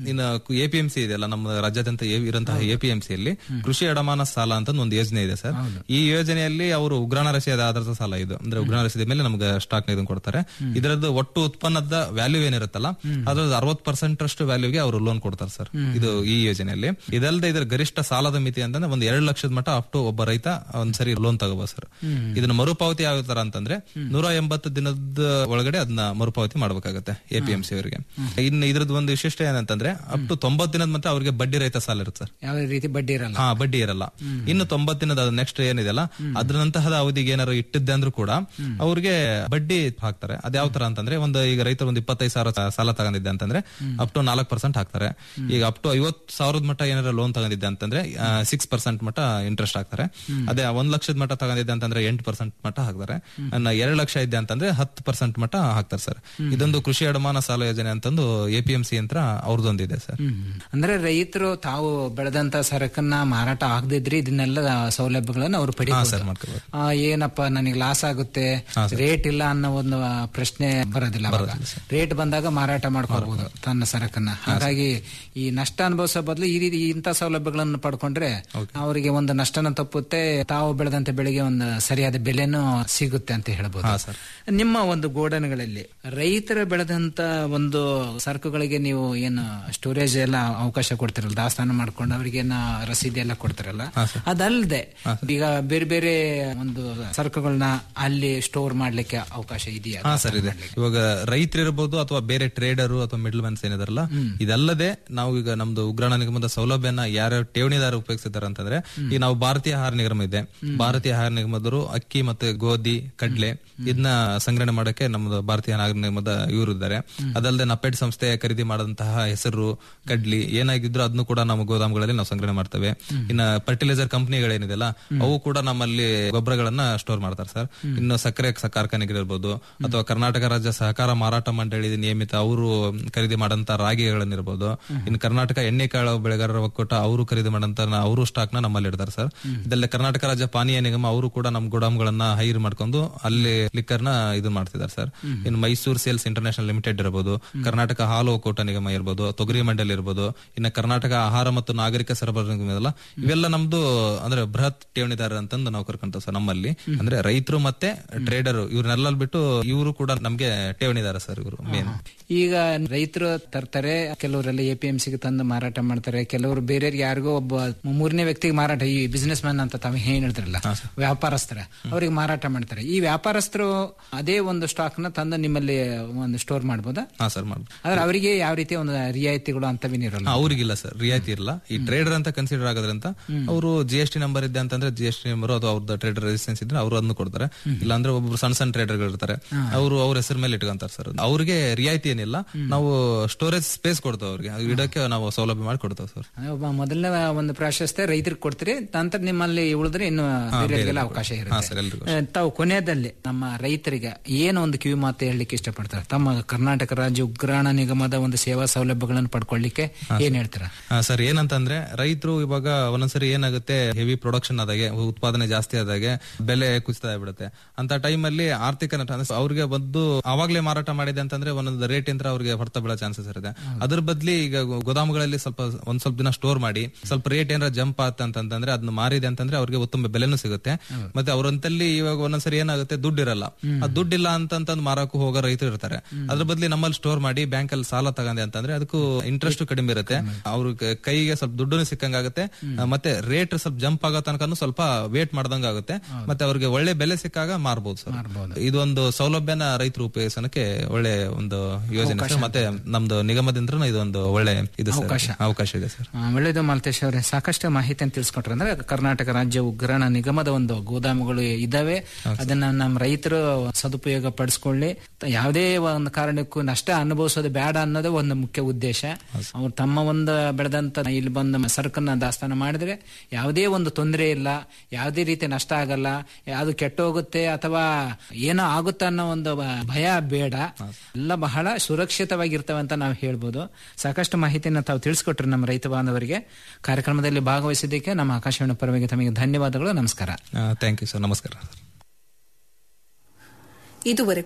ಇನ್ನು ಎಪಿಎಂಸಿ ಇದೆಯಲ್ಲ ನಮ್ಮ ರಾಜ್ಯಾದ್ಯಂತ ಏ- ಇರುವಂತಹ ಎಪಿಎಂಸಿ ಅಲ್ಲಿ ಕೃಷಿ ಅಡಮಾನ ಸಾಲ ಅಂತ ಒಂದು ಯೋಜನೆ ಇದೆ ಸರ್ ಈ ಯೋಜನೆಯಲ್ಲಿ ಅವರು ಉಗ್ರಾಣ ರಸೀದಿ ಆಧಾರಿತ ಸಾಲ ಇದು ಅಂದ್ರೆ ಉಗ್ರಾಣ ರಸೀದಿ ಮೇಲೆ ನಮ್ಗೆ ಸ್ಟಾಕ್ ನ ಇದನ್ನ ಕೊಡ್ತಾರೆ ಇದರದ್ದು ಒಟ್ಟು ಉತ್ಪನ್ನದ ವ್ಯಾಲ್ಯೂ ಏನಿರುತ್ತಲ್ಲ ಅದ್ರ ಅರವತ್ ಪರ್ಸೆಂಟ್ ಅಷ್ಟು ವ್ಯಾಲ್ಯೂಗೆ ಅವರು ಲೋನ್ ಕೊಡ್ತಾರೆ ಸರ್ ಇದು ಈ ಯೋಜನೆಯಲ್ಲಿ ಇದಲ್ಲದೆ ಇದರ ಗರಿಷ್ಠ ಸಾಲದ ಮಿತಿ ಅಂತಂದ್ರೆ ಒಂದು ಎರಡು ಲಕ್ಷದ ಮಟ್ಟ ಅಪ್ ಟು ಒಬ್ಬ ರೈತ ಒಂದ್ಸರಿ ಲೋನ್ ತಗೋಬಹುದು ಸರ್ ಇದನ್ನ ಮರುಪಾವತಿ ಯಾವ ತರ ಅಂತಂದ್ರೆ ನೂರ ಎಂಬತ್ತು ದಿನದ ಒಳಗಡೆ ಅದನ್ನ ಮರುಪಾವತಿ ಮಾಡಬೇಕಾಗುತ್ತೆ ಎಪಿಎಂಸಿ ಅವರಿಗೆ ಇನ್ನು ಇದ್ರದ್ದು ಒಂದು ವಿಶಿಷ್ಟ ಏನಂತಂದ್ರೆ ಅಪ್ ಟು ತೊಂಬತ್ ದಿನದ ಮತ್ತೆ ಅವರಿಗೆ ಬಡ್ಡಿ ರಹಿತ ಸಾಲ ಇರುತ್ತೆ ಸರ್ ಯಾವ ರೀತಿ ಬಡ್ಡಿ ಇರಲ್ಲ ಹಾ ಬಡ್ಡಿ ಇರಲ್ಲ ಇನ್ನು ತೊಂಬತ್ ದಿನದ ನೆಕ್ಸ್ಟ್ ಏನಿದೆಯಲ್ಲ ಅದ್ರಂತಹದ ಅವಧಿಗೆ ಏನಾದ್ರು ಇಟ್ಟಿದ್ದೆ ಅಂದ್ರೂ ಕೂಡ ಅವ್ರಿಗೆ ಬಡ್ಡಿ ಹಾಕ್ತಾರೆ ಅದ್ ಯಾವ ತರ ಅಂತಂದ್ರೆ ಒಂದು ಈಗ ರೈತರು ಒಂದು ಇಪ್ಪತ್ತೈದು ಸಾವಿರ ಸಾ- ಸಾಲ ತಗೊಂಡಿದ್ದೆ ಅಂತಂದ್ರೆ ಅಪ್ ಟು ನಾಲ್ಕು ಪರ್ಸೆಂಟ್ ಹಾಕ್ತಾರೆ ಈಗ ಅಪ್ ಟು ಐವತ್ ಸಾವಿರದ ಮಟ್ಟ ಏನಾರ ಲೋನ್ ತಗೊಂಡಿದ್ದೆ ಅಂತಂದ್ರೆ ಸಿಕ್ಸ್ ಪರ್ಸೆಂಟ್ ಮಟ್ಟ ಇಂಟ್ರೆಸ್ಟ್ ಹಾಕ್ತಾರೆ ಅದೇ ಒಂದ್ ಲಕ್ಷದ ಮಟ್ಟ ತಗೊಂಡಿದ್ದೆ ಅಂತಂದ್ರೆ ಎಂಟು ಪರ್ಸೆಂಟ್ ಮಟ್ಟ ಹಾಕ್ತಾರೆ ಅನ್ನ ಎರಡು ಲಕ್ಷ ಇದ್ದೆ ಅಂತಂದ್ರೆ ಹತ್ತು ಪರ್ಸೆಂಟ್ ಮಟ್ಟ ಹಾಕ್ತಾರೆ ಸರ್ ಇದೊಂದು ಕೃಷಿ ಅಡಮಾನ ಸಾಲ ಯೋಜನೆ ಅಂತಂದು ಎಪಿಎಂಸಿ ಯಂತ್ರ ಅವ್ರದ್ದೊಂದಿದೆ ಸರ್ ಅಂದ್ರೆ ರೈತರು ತಾವು ಬೆಳೆದಂತ ಸರಕನ್ನ ಮಾರಾಟ ಆಗದಿದ್ರೆ ಇದನ್ನೆಲ್ಲ ಸೌಲಭ್ಯಗಳನ್ನ ಅವರು ಹಾ ಪಡಿಬಹುದು ಸರ್ ಮಾಡ್ಕೋಬಹುದು ಆ, ಏನಪ್ಪ ನನಗೆ ಲಾಸ್ ಆಗುತ್ತೆ ರೇಟ್ ಇಲ್ಲ ಅನ್ನೋ ಒಂದು ಆ, ಪ್ರಶ್ನೆ ಬರೋದಿಲ್ಲ ಅವಾಗ ರೇಟ್ ಬಂದಾಗ ಮಾರಾಟ ಮಾಡ್ಕೋಬಹುದು ತನ್ನ ಸರಕನ್ನ ಹಾಗಾಗಿ ಈ ನಷ್ಟ ಅನುಭವಿಸೋ ಬದಲು ಈ ರೀತಿ ಇಂಥ ಸೌಲಭ್ಯಗಳನ್ನು ಪಡ್ಕೊಂಡ್ರೆ ಅವರಿಗೆ ಒಂದು ನಷ್ಟನ ತಪ್ಪುತ್ತೆ ತಾವು ಬೆಳೆದಂತ ಬೆಳೆಗೆ ಒಂದು ಸರಿಯಾದ ಬೆಲೆನೂ ಸಿಗುತ್ತೆ ಅಂತ ಹೇಳ್ಬೋದು ನಿಮ್ಮ ಒಂದು ಗೋಡನ್ಗಳಲ್ಲಿ ರೈತರ ಬೆಳೆದಂತ ಒಂದು ಸರಕುಗಳಿಗೆ ನೀವು ಏನು ಸ್ಟೋರೇಜ್ ಎಲ್ಲ ಅವಕಾಶ ಕೊಡ್ತಿರಲ್ಲ ದಾಸ್ತಾನು ಮಾಡ್ಕೊಂಡು ಅವ್ರಿಗೇನ ರಸೀದಿ ಎಲ್ಲ ಕೊಡ್ತಿರಲ್ಲ ಅದಲ್ಲದೆ ಈಗ ಬೇರೆ ಬೇರೆ ಒಂದು ಸರಕುಗಳನ್ನ ಅಲ್ಲಿ ಸ್ಟೋರ್ ಮಾಡ್ಲಿಕ್ಕೆ ಅವಕಾಶ ಇದೆಯಾ ಹಾ ಸರ್ ಇದೆ ಇವಾಗ ರೈತರು ಇರ್ಬೋದು ಅಥವಾ ಬೇರೆ ಟ್ರೇಡರ್ ಅಥವಾ ಮಿಡ್ಲ್ ಮ್ಯಾನ್ಸ್ ಏನಿದಾರಲ್ಲ ಇದಲ್ಲದೆ ನಾವು ಈಗ ನಮ್ದು ಉಗ್ರಾಣ ನಿಗಮದ ಸೌಲಭ್ಯನ ಯಾರ್ಯಾರು ಠೇವಣಿದಾರ ಉಪಯೋಗಿಸಿದ್ದಾರೆ ಅಂತಂದ್ರೆ ಈಗ ನಾವು ಭಾರತೀಯ ಆಹಾರ ನಿಗಮ ಇದೆ ಭಾರತೀಯ ಆಹಾರ ನಿಗಮದವರು ಅಕ್ಕಿ ಮತ್ತೆ ಗೋಧಿ ಕಡ್ಲೆ ಇದನ್ನ ಸಂಗ್ರಹಣೆ ಮಾಡಕ್ಕೆ ನಮ್ದು ಭಾರತೀಯ ಆಹಾರ ನಿಗಮದ ಇವರು ಇದ್ದಾರೆ ಅದಲ್ಲದೆ ನಪೆಡ್ ಸಂಸ್ಥೆ ಖರೀದಿ ಮಾಡದಂತಹ ಹೆಸರು ಕಡ್ಲಿ ಏನಾಗಿದ್ರು ಅದನ್ನು ಕೂಡ ನಮ್ಮ ಗೋದಾಮುಗಳಲ್ಲಿ ನಾವು ಸಂಗ್ರಹಣೆ ಮಾಡ್ತೇವೆ ಇನ್ನ ಫರ್ಟಿಲೈಸರ್ ಕಂಪನಿಗಳೇನಿದೆಲ್ಲ ಅವು ಕೂಡ ನಮ್ಮಲ್ಲಿ ಗೊಬ್ಬರಗಳನ್ನ ಸ್ಟೋರ್ ಮಾಡ್ತಾರೆ ಸರ್ ಇನ್ನು ಸಕ್ಕರೆ ಸ- ಕಾರ್ಖಾನೆಗಳಿರ್ಬೋದು ಅಥವಾ ಕರ್ನಾಟಕ ರಾಜ್ಯ ಸಹಕಾರ ಮಾರಾಟ ಮಂಡಳಿ ನಿಯಮಿತ ಅವರು ಖರೀದಿ ಮಾಡಂತ ರಾಗಿಗಳನ್ನಿರ್ಬೋದು ಇನ್ನು ಕರ್ನಾಟಕ ಎಣ್ಣೆ ಕಾಳು ಬೆಳೆಗಾರರ ಒಕ್ಕೂಟ ಅವರು ಖರೀದಿ ಮಾಡಂತ ಅವರು ಸ್ಟಾಕ್ ನ ನಮ್ಮಲ್ಲಿ ಇಡ್ತಾರೆ ಸರ್ ಇದಲ್ಲದೆ ಕರ್ನಾಟಕ ರಾಜ್ಯ ಪಾನೀಯ ನಿಗಮ ಅವರು ಕೂಡ ನಮ್ಮ ಗೋಡಾಮ್ಗಳನ್ನ ಹೈರ್ ಮಾಡ್ಕೊಂಡು ಅಲ್ಲಿ ಲಿಕ್ಕರ್ ನ ಇದು ಮಾಡ್ತಿದ್ದಾರೆ ಸರ್ ಇನ್ನು ಮೈಸೂರು ಸೇಲ್ಸ್ ಇಂಟರ್ನ್ಯಾಷನಲ್ ಲಿಮಿಟೆಡ್ ಇರಬಹುದು ಕರ್ನಾಟಕ ಹಾಲು ಒಕ್ಕೂಟ ನಿಗಮ ಇರ್ಬೋದು ತೊಗರಿ ಮಂಡಳಿ ಇರ್ಬೋದು ಇನ್ನು ಕರ್ನಾಟಕ ಆಹಾರ ಮತ್ತು ನಾಗರಿಕ ಸರಬರಾಜು ನಿಗಮ ಇದೆಲ್ಲ ಇವೆಲ್ಲ ನಮ್ದು ಅಂದ್ರೆ ಬೃಹತ್ ಠೇವಣಿದಾರ ಅಂತಂದು ನಾವು ಕರ್ಕೊಂತೀವಿ ಸರ್ ನಮ್ಮಲ್ಲಿ ಅಂದ್ರೆ ರೈತರು ಮತ್ತೆ ಟ್ರೇಡರ್ ಇವ್ರನ್ನೆಲ್ಲ ಬಿಟ್ಟು ಇವರು ಕೂಡ ನಮ್ಗೆ ಠೇವಣಿದಾರ ಸರ್ ಇವರು ಮೇನ್ ಈಗ ರೈತರು ತರ್ತಾರೆ ಕೆಲವರೆಲ್ಲ ಎ ಪಿ ಎಂ ಸಿಗೆ ತಂದು ಮಾರಾಟ ಮಾಡ್ತಾರೆ ಕೆಲವರು ಬೇರೆಯವ್ರಿಗೆ ಯಾರಿಗೋ ಒಬ್ಬ ಮೂರನೇ ವ್ಯಕ್ತಿಗೆ ಮಾರಾಟ ಈ ಬಿಸ್ನೆಸ್ ಮ್ಯಾನ್ ಅಂತ ತಾವು ಏನ್ ಹೇಳ್ತಾರಲ್ಲ ವ್ಯಾಪಾರಸ್ಥರ ಅವ್ರಿಗೆ ಮಾರಾಟ ಮಾಡ್ತಾರೆ ಈ ವ್ಯಾಪಾರಸ್ಥರು ಅದೇ ಒಂದು ಸ್ಟಾಕ್ ನ ತಂದು ನಿಮ್ಮಲ್ಲಿ ಒಂದು ಸ್ಟೋರ್ ಮಾಡ್ಬೋದಾ ಹಾ ಸರ್ ಮಾಡ್ಬೋದು ಆದ್ರೆ ಅವರಿಗೆ ಯಾವ ರೀತಿಯ ಒಂದು ರಿಯಾಯಿತಿಗಳು ಅಂತವೇನಿರಲ್ಲ ಹಾ, ಅವ್ರಿಗಿಲ್ಲ ಸರ್ ರಿಯಾಯಿತಿ ಇರಲ್ಲ ಈ ಟ್ರೇಡರ್ ಅಂತ ಕನ್ಸಿಡರ್ ಆಗೋದ್ರಿಂದ ಅವರು ಜಿ ಎಸ್ ಟಿ ನಂಬರ್ ಇದೆ ಅಂತಂದ್ರೆ ಜಿ ಎಸ್ ಟಿ ನಂಬರ್ ಅಥವಾ ಅವ್ರದ್ದು ಟ್ರೇಡರ್ ರೆಸಿಸ್ಟೆನ್ಸ್ ಇದ್ರೆ ಅವರು ಅದನ್ನು ಕೊಡ್ತಾರೆ ಇಲ್ಲಾಂದ್ರೆ ಒಬ್ಬರು ಸಣ್ಣ ಸಣ್ಣ ಟ್ರೇಡರ್ ಇರ್ತಾರೆ ಅವರು ಅವ್ರ ಹೆಸರು ಮೇಲೆ ಇಟ್ಕೊಂತಾರೆ ಸರ್ ಅವ್ರಿಗೆ ರಿಯಾಯಿತಿ ಏನಿಲ್ಲ ನಾವು ಸ್ಟೋರೇಜ್ ಸ್ಪೇಸ್ ಕೊಡ್ತೇವೆ ಅವ್ರಿಗೆ ಅದು ಇಡಕ್ಕೆ ನಾವು ಸೌಲಭ್ಯ ಮಾಡಿ ಕೊಡ್ತೇವೆ ಸರ್ ಅಂದ್ರೆ ಒಬ್ಬ ಮೊದಲನೇ ಒಂದು ಪ್ರಾಶಸ್ತ್ಯ ರೈತರಿಗೆ ಕೊಡ್ತೀರಿ ನಂತರ ನಿಮ್ಮಲ್ಲಿ ಉಳಿದ್ರೆ ಇನ್ನು ಬೇರೆಯವರಿಗೆಲ್ಲ ಬೇರೆ ಅವಕಾಶ ಹಾ, ಇರುತ್ತೆ ಸರ್, ಎಲ್ರಿಗೂ ಆ, ತಾವು ಕೊನೆಯದಲ್ಲಿ ನಮ್ಮ ರೈತರಿಗೆ ಏನು ಒಂದು ಕಿವಿ ಮಾತು ಹೇಳಲಿಕ್ಕೆ ಇಷ್ಟಪಡ್ತಾರೆ ತಮ್ಮ ಕರ್ನಾಟಕ ರಾಜ್ಯ ಉಗ್ರಾಣ ನಿಗಮದ ಒಂದು ಸೇವಾ ಸೌಲಭ್ಯಗಳನ್ನು ಪಡ್ಕೊಳ್ಳಿಕ್ಕೆ ಏನ್ ಹೇಳ್ತೀರಾ ಹಾ, ಸರ್ ಏನಂತಂದ್ರೆ ರೈತರು ಇವಾಗ ಒಂದೊಂದ್ಸರಿ ಏನಾಗುತ್ತೆ ಹೆವಿ ಪ್ರೊಡಕ್ಷನ್ ಆದಾಗೆ ಉತ್ಪಾದನೆ ಜಾಸ್ತಿ ಆದಾಗೆ ಬೆಲೆ ಕುಸಿತ ಆಗ್ಬಿಡುತ್ತೆ ಅಂತ ಟೈಮ್ ಅಲ್ಲಿ ಆರ್ಥಿಕ ನಷ್ಟ ಅಂದ್ರೆ ಅವ್ರಿಗೆ ಬಂದು ಅವಾಗ್ಲೇ ಮಾರಾಟ ಮಾಡಿದೆ ಅಂತಂದ್ರೆ ಒಂದೊಂದು ರೇಟ್ ಯಂತ್ರ ಅವ್ರಿಗೆ ಹೊರತ ಬೀಳೋ ಚಾನ್ಸಸ್ ಇರುತ್ತೆ ಅದ್ರ ಬದ್ಲಿ ಈಗ ಗೋ- ಗೋದಾಮುಗಳಲ್ಲಿ ಸ್ವಲ್ಪ ಒಂದ್ ಸ್ವಲ್ಪ ದಿನ ಸ್ಟೋರ್ ಮಾಡಿ ಸ್ವಲ್ಪ ರೇಟ್ ಏನಾರ ಜಂಪ್ ಆತ ಅಂತಂದ್ರೆ ಅದನ್ನ ಮಾರಿದೆ ಅಂತಂದ್ರೆ ಅವ್ರಿಗೆ ಉತ್ತಮ ಬೆಲೆನೂ ಸಿಗುತ್ತೆ ಮತ್ತೆ ಅವ್ರಂತಲ್ಲಿ ಇವಾಗ ಒಂದೊಂದ್ಸರಿ ಏನಾಗುತ್ತೆ ದುಡ್ಡು ಇರಲ್ಲ ಆ ದುಡ್ಡಿಲ್ಲ ಅಂತಂತಂದು ಮಾರಕ್ಕೂ ಹೋಗೋ ರೈತರು ಇರ್ತಾರೆ ಅದ್ರ ಬದ್ಲಿ ನಮ್ಮಲ್ಲಿ ಸ್ಟೋರ್ ಮಾಡಿ ಬ್ಯಾಂಕ್ ಅಲ್ಲಿ ಸಾಲ ತಗೊಂಡೆ ಅಂತಂದ್ರೆ ಅದಕ್ಕೂ ಇಂಟ್ರೆಸ್ಟ್ ಕಡಿಮೆ ಇರುತ್ತೆ ಅವ್ರ ಕೈಗೆ ಸ್ವಲ್ಪ ದುಡ್ಡು ಸಿಕ್ಕಂಗಾಗುತ್ತೆ ಆ, ಮತ್ತೆ ರೇಟ್ ಸ್ವಲ್ಪ ಜಂಪ್ ಆಗೋ ತನಕನು ಸ್ವಲ್ಪ ವೇಟ್ ಮಾಡ್ದಂಗ ಆಗುತ್ತೆ ಮತ್ತೆ ಅವ್ರಿಗೆ ಒಳ್ಳೆ ಬೆಲೆ ಸಿಕ್ಕಾಗ ಮಾರ್ಬೋದು ಸರ್ ಇದೊಂದು ಸೌಲಭ್ಯನ ರೈತರು ಉಪಯೋಗಿಸೋಕೆ ಒಳ್ಳೆ ಒಂದು ಯೋಜನೆ ಸರ್ ಮತ್ತೆ ನಮ್ದು ನಿಗಮದಿಂದ ಇದೊಂದು ಒಳ್ಳೆ ಇದು ಸರ್ ಅವಕಾಶ. ಅವಕಾಶ ಇದೆ ಸರ್ ಆ, ಒಳ್ಳೆಯದು ಮಾಲ್ತೇಶ್ ಅವರೇ ಸಾಕಷ್ಟು ಮಾಹಿತಿಯನ್ನು ತಿಳಿಸ್ಕೊಟ್ರೆ ಅಂದ್ರೆ ಕರ್ನಾಟಕ ರಾಜ್ಯ ಉಗ್ರಾಣ ನಿಗಮದ ಒಂದು ಗೋದಾಮುಗಳು ಇದಾವೆ ಅದನ್ನ ನಮ್ಮ ರೈತರು ಸದುಪಯೋಗ ಪಡಿಸ್ಕೊಳ್ಳಿ ತ- ಯಾವುದೇ ಒಂದು ಕಾರಣಕ್ಕೂ ನಷ್ಟ ಅನುಭವಿಸೋದು ಬೇಡ ಅನ್ನೋದೇ ಒಂದು ಮುಖ್ಯ ಉದ್ದೇಶ ಅವ್ರು ತಮ್ಮ ಒಂದು ಬೆಳೆದಂತ ಇಲ್ಲಿ ಬಂದ ಸರಕನ್ನ ದಾಸ್ತಾನ ಮಾಡಿದ್ರೆ ಯಾವುದೇ ಒಂದು ತೊಂದರೆ ಇಲ್ಲ ಯಾವುದೇ ರೀತಿ ನಷ್ಟ ಆಗಲ್ಲ ಯಾವುದು ಕೆಟ್ಟೋಗುತ್ತೆ ಅಥವಾ ಏನೋ ಆಗುತ್ತೆ ಅನ್ನೋ ಒಂದು ಬ- ಭಯ ಬೇಡ ಎಲ್ಲ ಬಹಳ ಸುರಕ್ಷಿತವಾಗಿರ್ತವೆ ಅಂತ ನಾವು ಹೇಳ್ಬೋದು ಸಾಕಷ್ಟು ಮಾಹಿತಿಯನ್ನು ತಾವು ತಿಳಿಸ್ಕೊಟ್ರಿ ನಮ್ಮ ರೈತ ಬಾಂಧವರಿಗೆ ಕಾರ್ಯಕ್ರಮದಲ್ಲಿ ಭಾಗವಹಿಸಿದ್ದಕ್ಕೆ ನಮ್ಮ ಆಕಾಶವಾಣಿ ಪರವಾಗಿ ತಮಗೆ ಧನ್ಯವಾದಗಳು ನಮಸ್ಕಾರ ಥ್ಯಾಂಕ್ ಯು ಸರ್ ನಮಸ್ಕಾರ ಇದುವರೆಗೂ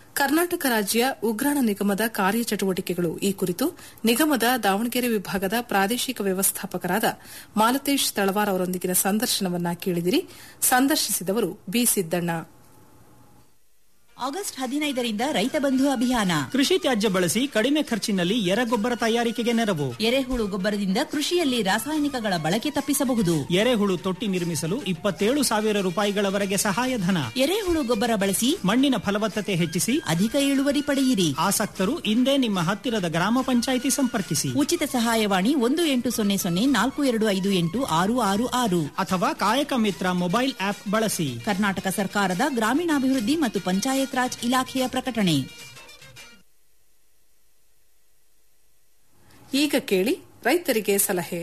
ಕರ್ನಾಟಕ ರಾಜ್ಯ ಉಗ್ರಾಣ ನಿಗಮದ ಕಾರ್ಯಚಟುವಟಿಕೆಗಳು ಈ ಕುರಿತು ನಿಗಮದ ದಾವಣಗೆರೆ ವಿಭಾಗದ ಪ್ರಾದೇಶಿಕ ವ್ಯವಸ್ಥಾಪಕರಾದ ಮಾಲತೇಶ್ ತಳವಾರ್ ಅವರೊಂದಿಗಿನ ಸಂದರ್ಶನವನ್ನ ಕೇಳಿದಿರಿ ಸಂದರ್ಶಿಸಿದವರು ಬಿ ಸಿದ್ದಣ್ಣ ಆಗಸ್ಟ್ ಹದಿನೈದರಿಂದ ರೈತ ಬಂಧು ಅಭಿಯಾನ ಕೃಷಿ ತ್ಯಾಜ್ಯ ಬಳಸಿ ಕಡಿಮೆ ಖರ್ಚಿನಲ್ಲಿ ಎರೆಗೊಬ್ಬರ ತಯಾರಿಕೆಗೆ ನೆರವು ಎರೆಹುಳು ಗೊಬ್ಬರದಿಂದ ಕೃಷಿಯಲ್ಲಿ ರಾಸಾಯನಿಕಗಳ ಬಳಕೆ ತಪ್ಪಿಸಬಹುದು ಎರೆಹುಳು ತೊಟ್ಟಿ ನಿರ್ಮಿಸಲು ಇಪ್ಪತ್ತೇಳು ಸಾವಿರ ರೂಪಾಯಿಗಳವರೆಗೆ ಸಹಾಯಧನ ಎರೆಹುಳು ಗೊಬ್ಬರ ಬಳಸಿ ಮಣ್ಣಿನ ಫಲವತ್ತತೆ ಹೆಚ್ಚಿಸಿ ಅಧಿಕ ಇಳುವರಿ ಪಡೆಯಿರಿ ಆಸಕ್ತರು ಇಂದೇ ನಿಮ್ಮ ಹತ್ತಿರದ ಗ್ರಾಮ ಪಂಚಾಯಿತಿ ಸಂಪರ್ಕಿಸಿ ಉಚಿತ ಸಹಾಯವಾಣಿ ಒಂದು ಎಂಟು ಸೊನ್ನೆ ಸೊನ್ನೆ ನಾಲ್ಕು ಎರಡು ಐದು ಎಂಟು ಆರು ಆರು ಆರು ಅಥವಾ ಕಾಯಕ ಮಿತ್ರ ಮೊಬೈಲ್ ಆಪ್ ಬಳಸಿ ಕರ್ನಾಟಕ ಸರ್ಕಾರದ ಗ್ರಾಮೀಣಾಭಿವೃದ್ಧಿ ಮತ್ತು ಪಂಚಾಯತ್ ರಾಜ್ ಇಲಾಖೆಯ ಪ್ರಕಟಣೆ ಈಗ ಕೇಳಿ ರೈತರಿಗೆ ಸಲಹೆ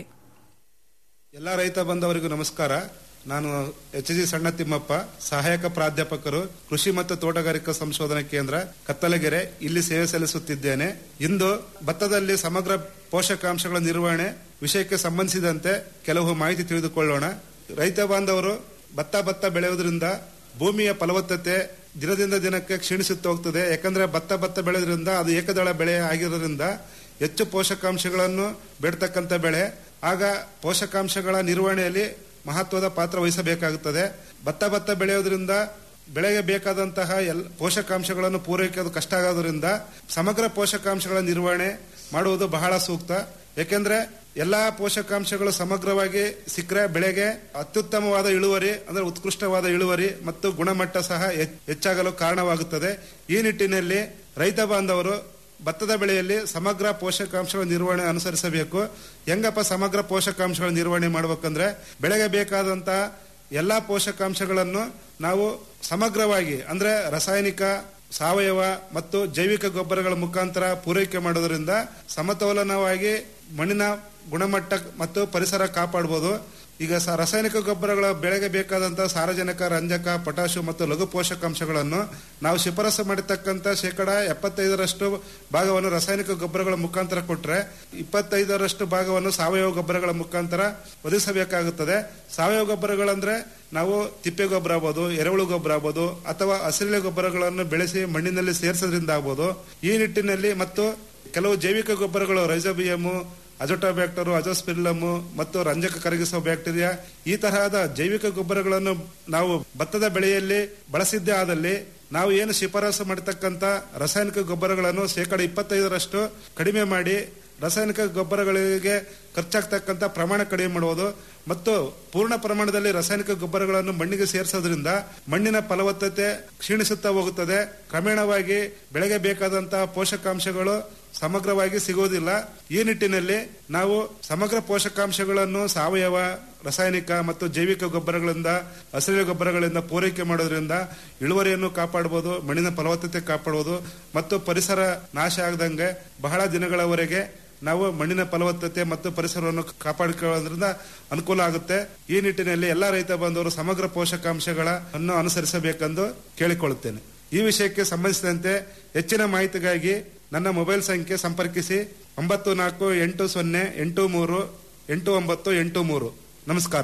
ಎಲ್ಲ ರೈತ ಬಂಧವರಿಗೂ ನಮಸ್ಕಾರ ನಾನು ಎಚ್ ಜಿ ಸಣ್ಣ ತಿಮ್ಮಪ್ಪ ಸಹಾಯಕ ಪ್ರಾಧ್ಯಾಪಕರು ಕೃಷಿ ಮತ್ತು ತೋಟಗಾರಿಕಾ ಸಂಶೋಧನಾ ಕೇಂದ್ರ ಕತ್ತಲಗೆರೆ ಇಲ್ಲಿ ಸೇವೆ ಸಲ್ಲಿಸುತ್ತಿದ್ದೇನೆ ಇಂದು ಭತ್ತದಲ್ಲಿ ಸಮಗ್ರ ಪೋಷಕಾಂಶಗಳ ನಿರ್ವಹಣೆ ವಿಷಯಕ್ಕೆ ಸಂಬಂಧಿಸಿದಂತೆ ಕೆಲವು ಮಾಹಿತಿ ತಿಳಿದುಕೊಳ್ಳೋಣ ರೈತ ಬಾಂಧವರು ಭತ್ತ ಭತ್ತ ಬೆಳೆಯುವುದರಿಂದ ಭೂಮಿಯ ಫಲವತ್ತತೆ ದಿನದಿಂದ ದಿನಕ್ಕೆ ಕ್ಷೀಣಿಸುತ್ತಾ ಹೋಗ್ತದೆ ಯಾಕಂದ್ರೆ ಭತ್ತ ಭತ್ತ ಬೆಳೆಯೋದ್ರಿಂದ ಅದು ಏಕದಳ ಬೆಳೆ ಆಗಿರೋದ್ರಿಂದ ಹೆಚ್ಚು ಪೋಷಕಾಂಶಗಳನ್ನು ಬೇಡ್ತಕ್ಕಂಥ ಬೆಳೆ ಆಗ ಪೋಷಕಾಂಶಗಳ ನಿರ್ವಹಣೆಯಲ್ಲಿ ಮಹತ್ವದ ಪಾತ್ರ ವಹಿಸಬೇಕಾಗುತ್ತದೆ ಭತ್ತ ಭತ್ತ ಬೆಳೆಯೋದ್ರಿಂದ ಬೆಳೆಗೆ ಬೇಕಾದಂತಹ ಎಲ್ ಪೋಷಕಾಂಶಗಳನ್ನು ಪೂರೈಕೆದು ಕಷ್ಟ ಆಗೋದ್ರಿಂದ ಸಮಗ್ರ ಪೋಷಕಾಂಶಗಳ ನಿರ್ವಹಣೆ ಮಾಡುವುದು ಬಹಳ ಸೂಕ್ತ ಯಾಕೆಂದ್ರೆ ಎಲ್ಲಾ ಪೋಷಕಾಂಶಗಳು ಸಮಗ್ರವಾಗಿ ಸಿಕ್ಕರೆ ಬೆಳೆಗೆ ಅತ್ಯುತ್ತಮವಾದ ಇಳುವರಿ ಅಂದ್ರೆ ಉತ್ಕೃಷ್ಟವಾದ ಇಳುವರಿ ಮತ್ತು ಗುಣಮಟ್ಟ ಸಹ ಹೆಚ್- ಹೆಚ್ಚಾಗಲು ಕಾರಣವಾಗುತ್ತದೆ ಈ ನಿಟ್ಟಿನಲ್ಲಿ ರೈತ ಬಾಂಧವರು ಭತ್ತದ ಬೆಳೆಯಲ್ಲಿ ಸಮಗ್ರ ಪೋಷಕಾಂಶಗಳ ನಿರ್ವಹಣೆ ಅನುಸರಿಸಬೇಕು ಹೆಂಗಪ್ಪ ಸಮಗ್ರ ಪೋಷಕಾಂಶಗಳ ನಿರ್ವಹಣೆ ಮಾಡ್ಬೇಕಂದ್ರೆ ಬೆಳೆಗೆ ಬೇಕಾದಂತಹ ಎಲ್ಲಾ ಪೋಷಕಾಂಶಗಳನ್ನು ನಾವು ಸಮಗ್ರವಾಗಿ ಅಂದ್ರೆ ರಾಸಾಯನಿಕ ಸಾವಯವ ಮತ್ತು ಜೈವಿಕ ಗೊಬ್ಬರಗಳ ಮುಖಾಂತರ ಪೂರೈಕೆ ಮಾಡೋದ್ರಿಂದ ಸಮತೋಲನವಾಗಿ ಮಣ್ಣಿನ ಗುಣಮಟ್ಟ ಮತ್ತು ಪರಿಸರ ಕಾಪಾಡಬಹುದು ಈಗ ಸ ರಾಸಾಯನಿಕ ಗೊಬ್ಬರಗಳ ಬೆಳೆಗೆ ಬೇಕಾದಂತಹ ಸಾರಜನಕ ರಂಜಕ ಪೊಟ್ಯಾಶು ಮತ್ತು ಲಘು ಪೋಷಕಾಂಶಗಳನ್ನು ನಾವು ಶಿಫಾರಸು ಮಾಡಿರ್ತಕ್ಕಂಥ ಶೇಕಡ ಎಪ್ಪತ್ತೈದರಷ್ಟು ಭಾಗವನ್ನು ರಾಸಾಯನಿಕ ಗೊಬ್ಬರಗಳ ಮುಖಾಂತರ ಕೊಟ್ಟರೆ ಇಪ್ಪತ್ತೈದರಷ್ಟು ಭಾಗವನ್ನು ಸಾವಯವ ಗೊಬ್ಬರಗಳ ಮುಖಾಂತರ ಒದಗಿಸಬೇಕಾಗುತ್ತದೆ ಸಾವಯವ ಗೊಬ್ಬರಗಳಂದ್ರೆ ನಾವು ತಿಪ್ಪೆ ಗೊಬ್ಬರ ಆಗ್ಬೋದು ಎರೆಹುಳು ಗೊಬ್ಬರ ಆಗ್ಬೋದು ಅಥವಾ ಹಸಿರೆಲೆ ಗೊಬ್ಬರಗಳನ್ನು ಬೆಳೆಸಿ ಮಣ್ಣಿನಲ್ಲಿ ಸೇರಿಸೋದ್ರಿಂದ ಆಗ್ಬೋದು ಈ ನಿಟ್ಟಿನಲ್ಲಿ ಮತ್ತು ಕೆಲವು ಜೈವಿಕ ಗೊಬ್ಬರಗಳು ರೈಸೋಬಿಯಮು ಅಜೋಟೋಬ್ಯಾಕ್ಟರು ಅಜೋಸ್ಪಿರ್ಲಮು ಮತ್ತು ರಂಜಕ ಕರಗಿಸುವ ಬ್ಯಾಕ್ಟೀರಿಯಾ ಈ ತರಹದ ಜೈವಿಕ ಗೊಬ್ಬರಗಳನ್ನು ನಾವು ಭತ್ತದ ಬೆಳೆಯಲ್ಲಿ ಬಳಸಿದ್ದೇ ಆದಲ್ಲಿ ನಾವು ಏನು ಶಿಫಾರಸು ಮಾಡತಕ್ಕಂತ ರಾಸಾಯನಿಕ ಗೊಬ್ಬರಗಳನ್ನು ಶೇಕಡ ಇಪ್ಪತ್ತೈದರಷ್ಟು ಕಡಿಮೆ ಮಾಡಿ ರಾಸಾಯನಿಕ ಗೊಬ್ಬರಗಳಿಗೆ ಖರ್ಚಾಗ್ತಕ್ಕಂಥ ಪ್ರಮಾಣ ಕಡಿಮೆ ಮಾಡುವುದು ಮತ್ತು ಪೂರ್ಣ ಪ್ರಮಾಣದಲ್ಲಿ ರಾಸಾಯನಿಕ ಗೊಬ್ಬರಗಳನ್ನು ಮಣ್ಣಿಗೆ ಸೇರಿಸೋದ್ರಿಂದ ಮಣ್ಣಿನ ಫಲವತ್ತತೆ ಕ್ಷೀಣಿಸುತ್ತಾ ಹೋಗುತ್ತದೆ ಕ್ರಮೇಣವಾಗಿ ಬೆಳೆಗೆ ಬೇಕಾದಂತಹ ಪೋಷಕಾಂಶಗಳು ಸಮಗ್ರವಾಗಿ ಸಿಗುವುದಿಲ್ಲ ಈ ನಿಟ್ಟಿನಲ್ಲಿ ನಾವು ಸಮಗ್ರ ಪೋಷಕಾಂಶಗಳನ್ನು ಸಾವಯವ ರಾಸಾಯನಿಕ ಮತ್ತು ಜೈವಿಕ ಗೊಬ್ಬರಗಳಿಂದ ಹಸಿರು ಗೊಬ್ಬರಗಳಿಂದ ಪೂರೈಕೆ ಮಾಡೋದ್ರಿಂದ ಇಳುವರಿಯನ್ನು ಕಾಪಾಡಬಹುದು ಮಣ್ಣಿನ ಫಲವತ್ತತೆ ಕಾಪಾಡಬಹುದು ಮತ್ತು ಪರಿಸರ ನಾಶ ಆಗದಂಗೆ ಬಹಳ ದಿನಗಳವರೆಗೆ ನಾವು ಮಣ್ಣಿನ ಫಲವತ್ತತೆ ಮತ್ತು ಪರಿಸರವನ್ನು ಕಾಪಾಡಿಕೊಳ್ಳೋದ್ರಿಂದ ಅನುಕೂಲ ಆಗುತ್ತೆ ಈ ನಿಟ್ಟಿನಲ್ಲಿ ಎಲ್ಲಾ ರೈತ ಬಂಧುವರು ಸಮಗ್ರ ಪೋಷಕಾಂಶಗಳ ಅನ್ನು ಅನುಸರಿಸಬೇಕೆಂದು ಕೇಳಿಕೊಳ್ಳುತ್ತೇನೆ ಈ ವಿಷಯಕ್ಕೆ ಸಂಬಂಧಿಸಿದಂತೆ ಹೆಚ್ಚಿನ ಮಾಹಿತಿಗಾಗಿ ನನ್ನ ಮೊಬೈಲ್ ಸಂಖ್ಯೆ ಸಂಪರ್ಕಿಸಿ ಒಂಬತ್ತು ನಾಲ್ಕು ಎಂಟು ಸೊನ್ನೆ ಎಂಟು ಮೂರು ಎಂಟು ಒಂಬತ್ತು ಎಂಟು ಮೂರು ನಮಸ್ಕಾರ